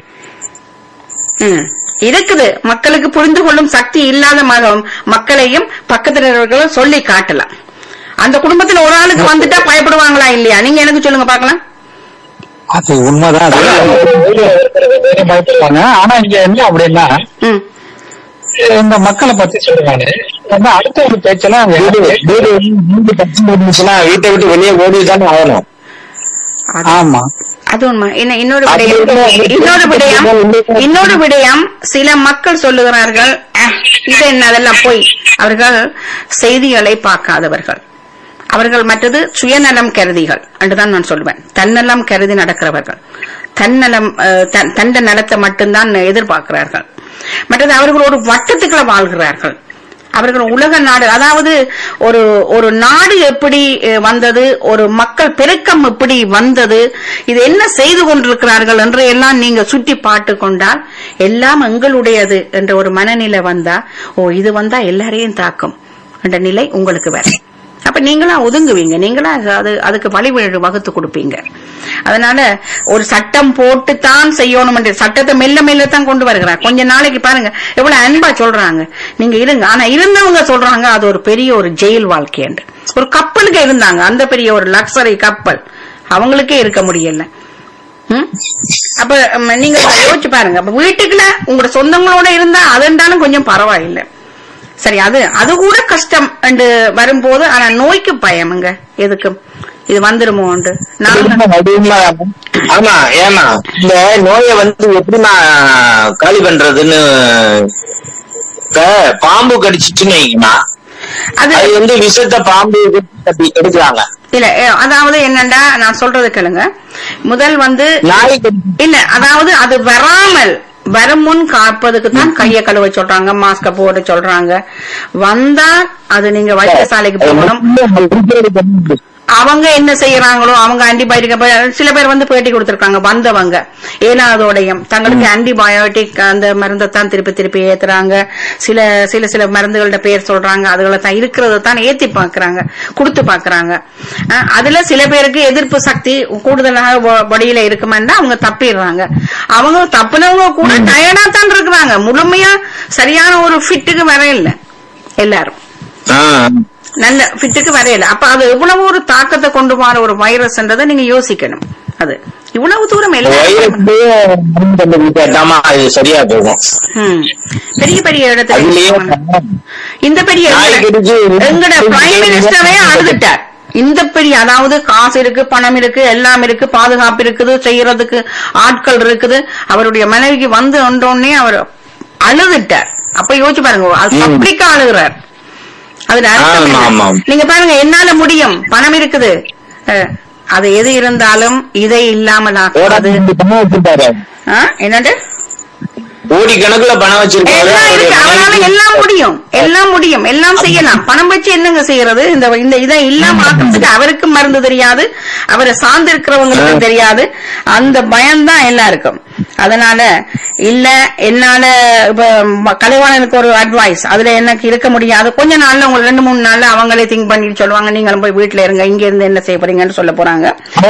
ம். இருக்குது மக்களுக்கு புரிந்து கொள்ளும் சக்தி இல்லாத மக- மக்களையும் பக்கத்துல இருக்கிறவர்களும் சொல்லி காட்டலாம் அந்த குடும்பத்துல ஒரு ஆளுக்கு வந்துட்டா பயப்படுவாங்களா இல்லையா நீங்க எனக்கு சொல்லுங்க பாக்கலாம் அது உண்மைதான் அது பயப்படுவாங்க ஆனா இங்க என்ன அப்படின்னா ம் இந்த மக்களை பத்தி சொல்லுவாங்க வந்து அடுத்த ஒரு பேச்செல்லாம் அவங்க வீடு என்ன வீடு வீடு பச்சை இருந்துச்சுன்னா வீட்டை விட்டு வெளியே ஓடி தானே ஆகணும் அது- ஆமா அது உண்மை இன்ன- இன்னொரு அது விடயம் உண்மை. இன்னொரு விடயம் இன்னொரு விடயம் சில மக்கள் சொல்லுகிறார்கள் "அஹ், இது என்ன அதெல்லாம் போய் அவர்கள் செய்திகளை பார்க்காதவர்கள் அவர்கள் மற்றது சுயநலம் கருதிகள் என்றுதான் நான் சொல்லுவேன் தன்னலம் கருதி நடக்கிறவர்கள் தன்னலம் அஹ், தன்- தண்ட நலத்தை மட்டும்தான் எதிர்பார்க்கிறார்கள் மற்றது அவர்கள் ஒரு வட்டத்துக்குள்ள வாழ்கிறார்கள் அவர்கள் உலக நாடு அதாவது ஒரு ஒரு நாடு எப்படி அஹ், வந்தது ஒரு மக்கள் பெருக்கம் எப்படி வந்தது இது என்ன செய்து கொண்டிருக்கிறார்கள் என்று எல்லாம் நீங்க சுற்றி பார்த்து கொண்டால் எல்லாம் எங்களுடையது என்ற ஒரு மனநிலை வந்தா ஓ இது வந்தா எல்லாரையும் தாக்கும் என்ற நிலை உங்களுக்கு வரும் அப்ப நீங்களா ஒதுங்குவீங்க நீங்களா அது அதுக்கு வழிவழி வகுத்து கொடுப்பீங்க அதனால ஒரு சட்டம் போட்டு தான் செய்யணும் என்ற சட்டத்தை மெல்ல மெல்ல தான் கொண்டு வருகிறார் கொஞ்ச நாளைக்கு பாருங்க எவ்வளவு அன்பா சொல்றாங்க நீங்க இருங்க ஆனா இருந்தவங்க சொல்றாங்க அது ஒரு பெரிய ஒரு ஜெயில் வாழ்க்கை என்று ஒரு கப்பலுக்கு இருந்தாங்க அந்த பெரிய ஒரு லக்ஸரி கப்பல் அவங்களுக்கே இருக்க முடியல ம்? அப்ப ம், நீங்க யோசிச்சு பாருங்க அப்ப வீட்டுக்குள்ள உங்களோட சொந்தங்களோட இருந்தா அதுண்டாலும் கொஞ்சம் பரவாயில்லை சரி அது அது கூட கஷ்டம் என்று வரும்போது ஆனா நோய்க்கு பயமுங்க எதுக்கு இது வந்துருமோண்டு நான் ஆமா ஏமா இந்த நோயை வந்து எப்படி நான் காலி பண்றதுன்னு இப்ப பாம்பு கடிச்சிச்சுன்னு வைங்கம்மா அது அது வந்து விஷத்தை பாம்பு கட்டி எடுக்கிறாங்க இல்ல ஏ, அதாவது என்னண்டா நான் சொல்றது கேளுங்க முதல் வந்து நாய் கடிச்சு இல்ல அதாவது அது வராமல் வரும் முன் காப்பதுக்கு தான் கைய கழுவ சொல்றாங்க மாஸ்க போட சொல்றாங்க வந்தா அது நீங்க வைத்தியசாலைக்கு போகணும் அவங்க என்ன செய்யறாங்களோ அவங்க ஆன்டிபயோட்டிக் சில பேர் வந்து பேட்டி கொடுத்திருக்காங்க வந்தவங்க ஏனாதோடையும் தங்களுக்கு ஆன்டிபயோட்டிக் அந்த மருந்தை தான் திருப்பி திருப்பி ஏத்துறாங்க சில சில சில மருந்துகளோட பேர் சொல்றாங்க அதுகளை தான் இருக்கிறத தான் ஏத்தி பாக்குறாங்க கொடுத்து பாக்குறாங்க அஹ் அதுல சில பேருக்கு எதிர்ப்பு சக்தி கூடுதலாக பொடியில இருக்குமென்னா அவங்க தப்பிடுறாங்க அவங்க தப்புனவங்க கூட டயர்டா தான் இருக்கிறாங்க முழுமையா சரியான ஒரு ஃபிட்டுக்கு வர இல்ல எல்லாரும் ஆ. நல்ல ஃபிட்டுக்கு வரையல அப்ப அது எவ்வளவு ஒரு தாக்கத்தை கொண்டு போற ஒரு வைரஸ்ன்றதை நீங்க யோசிக்கணும் அது இவ்வளவு தூரம் எல்லாரும் வைரஸ்லயே மருந்து கண்டுபிடிச்சாதாம்மா அது சரியா போகும் ம். பெரிய பெரிய இடத்துல அதுலயே இந்த பெரிய நாய் கடிச்சு எங்கட பிரைம் மினிஸ்டரே அழுதுட்டார் இந்த பெரிய அதாவது காசு இருக்கு பணம் இருக்கு எல்லாம் இருக்கு பாதுகாப்பு இருக்குது செய்யறதுக்கு ஆட்கள் இருக்குது அவருடைய மனைவிக்கு வந்து வந்தோடனே அவர் அழுதுட்டார் அப்ப யோசிச்சு பாருங்க அது ம். பப்ளிக்கா அழுகுறார் அதுல அர்த்தம் ஆமா, என்ன? ஆமாம். நீங்க பாருங்க என்னால முடியும் பணம் இருக்குது அஹ், அது எது இருந்தாலும் இதை இல்லாமல் ஆகாது பணம் வச்சிருக்காரு ஆ, என்னண்டு கோடி கணக்குல பணம் வச்சிருக்காரு எல்லாம் இருக்கு அவருடைய அவனால மனைவி. எல்லாம் முடியும் எல்லாம் முடியும் எல்லாம் செய்யலாம் பணம் வச்சு என்னங்க செய்யறது இந்த இந்த இதை இல்லாம ஆக்கிறதுக்கு அவருக்கும் மருந்து தெரியாது அவரை சார்ந்து இருக்கிறவங்களுக்கும் தெரியாது அந்த பயம்தான் எல்லாருக்கும் அதனால இல்ல என்னால இப்ப ம- கலைவாணனுக்கு ஒரு அட்வைஸ் அதுல எனக்கு இருக்க முடியாது கொஞ்ச நாள்ல உங்களுக்கு ரெண்டு மூணு நாள்ல அவங்களே திங்க் பண்ணிட்டு சொல்லுவாங்க நீங்களும் போய் வீட்டுல இருங்க இங்க இருந்து என்ன செய்ய போறீங்கன்னு சொல்ல போறாங்க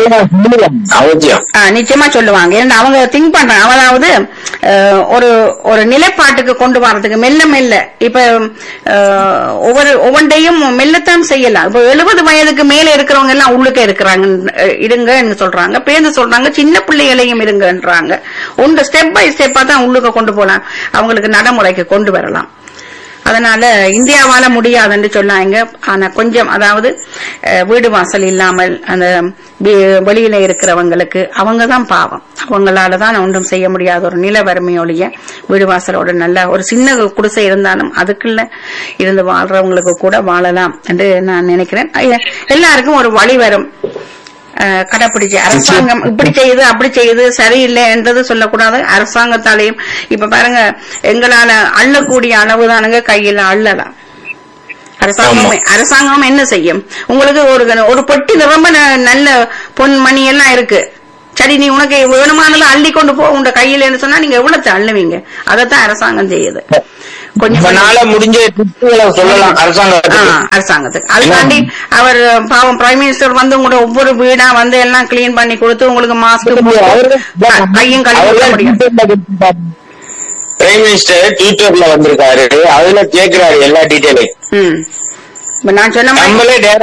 அவசியம் ஆ, நிச்சயமா சொல்லுவாங்க ஏன்னா அவங்க திங்க் பண்றாங்க அதாவது அஹ், ஒரு ஒரு நிலைப்பாட்டுக்கு கொண்டு வரதுக்கு மெல்ல மெல்ல இப்ப அஹ், ஒவ்வொரு ஒவ்வொன்றையும் மெல்லத்தான் செய்யலாம் இப்ப எழுபது வயதுக்கு மேல இருக்கிறவங்க எல்லாம் உள்ளுக்க இருக்கிறாங்க அஹ், இருங்கன்னு சொல்றாங்க பேருந்து சொல்றாங்க சின்ன பிள்ளைகளையும் இருங்கன்றாங்க ஒன்று ஸ்டெப் பை ஸ்டெப்பா தான் உள்ளுக்க கொண்டு போலாம் அவங்களுக்கு நடைமுறைக்கு கொண்டு வரலாம் அதனால இந்தியாவால முடியாதுன்னு சொன்னாங்க ஆனா கொஞ்சம் அதாவது அஹ், வீடு வாசல் இல்லாமல் அந்த வெ- வெளியில இருக்கிறவங்களுக்கு அவங்க தான் பாவம் அவங்களால தான் ஒன்றும் செய்ய முடியாத ஒரு நில வறுமையொழிய வீடு வாசலோட நல்ல ஒரு சின்ன குடிசை இருந்தாலும் அதுக்குள்ள இருந்து வாழ்றவங்களுக்கு கூட வாழலாம் என்று நான் நினைக்கிறேன் ஐய, எல்லாருக்கும் ஒரு வழி வரும் அஹ், கடைப்பிடிச்சு அரசாங்கம் இப்படி செய்யுது அப்படி செய்யுது சரியில்லை என்றது சொல்லக்கூடாது அரசாங்கத்தாலையும் இப்ப பாருங்க எங்களால அள்ளக்கூடிய அளவு தானுங்க கையில அள்ளலாம் அரசாங்கம் அரசாங்கம் என்ன செய்யும் உங்களுக்கு ஒரு ஒரு பொட்டி நிரம்ப ந- நல்ல பொன் மணி எல்லாம் இருக்கு சரி நீ உனக்கு வேணுமானதும் அள்ளி கொண்டு போ உங்க கையிலன்னு சொன்னா நீங்க எவ்வளவு அள்ளுவீங்க அதைத்தான் அரசாங்கம் செய்யுது கொஞ்சம் இப்பனால முடிஞ்ச டிப்ஸுகளை சொல்லலாம் ஆ, அரசாங்கத்துக்கு அரசாங்கத்துக்கு அதுக்காண்டி அவர் பாவம் பிரைம் மினிஸ்டர் வந்து உங்களோட ஒவ்வொரு வீடா வந்து எல்லாம் கிளீன் பண்ணி கொடுத்து உங்களுக்கு மாஸ்க் கையும் கழுவி முடியும் பிரைம் மினிஸ்டர் ட்விட்டர்ல வந்திருக்காரு அதுல கேக்குறாரு எல்லா டீட்டெயிலையும் ம் இப்ப நான் சொன்ன மாதிரி நம்மளே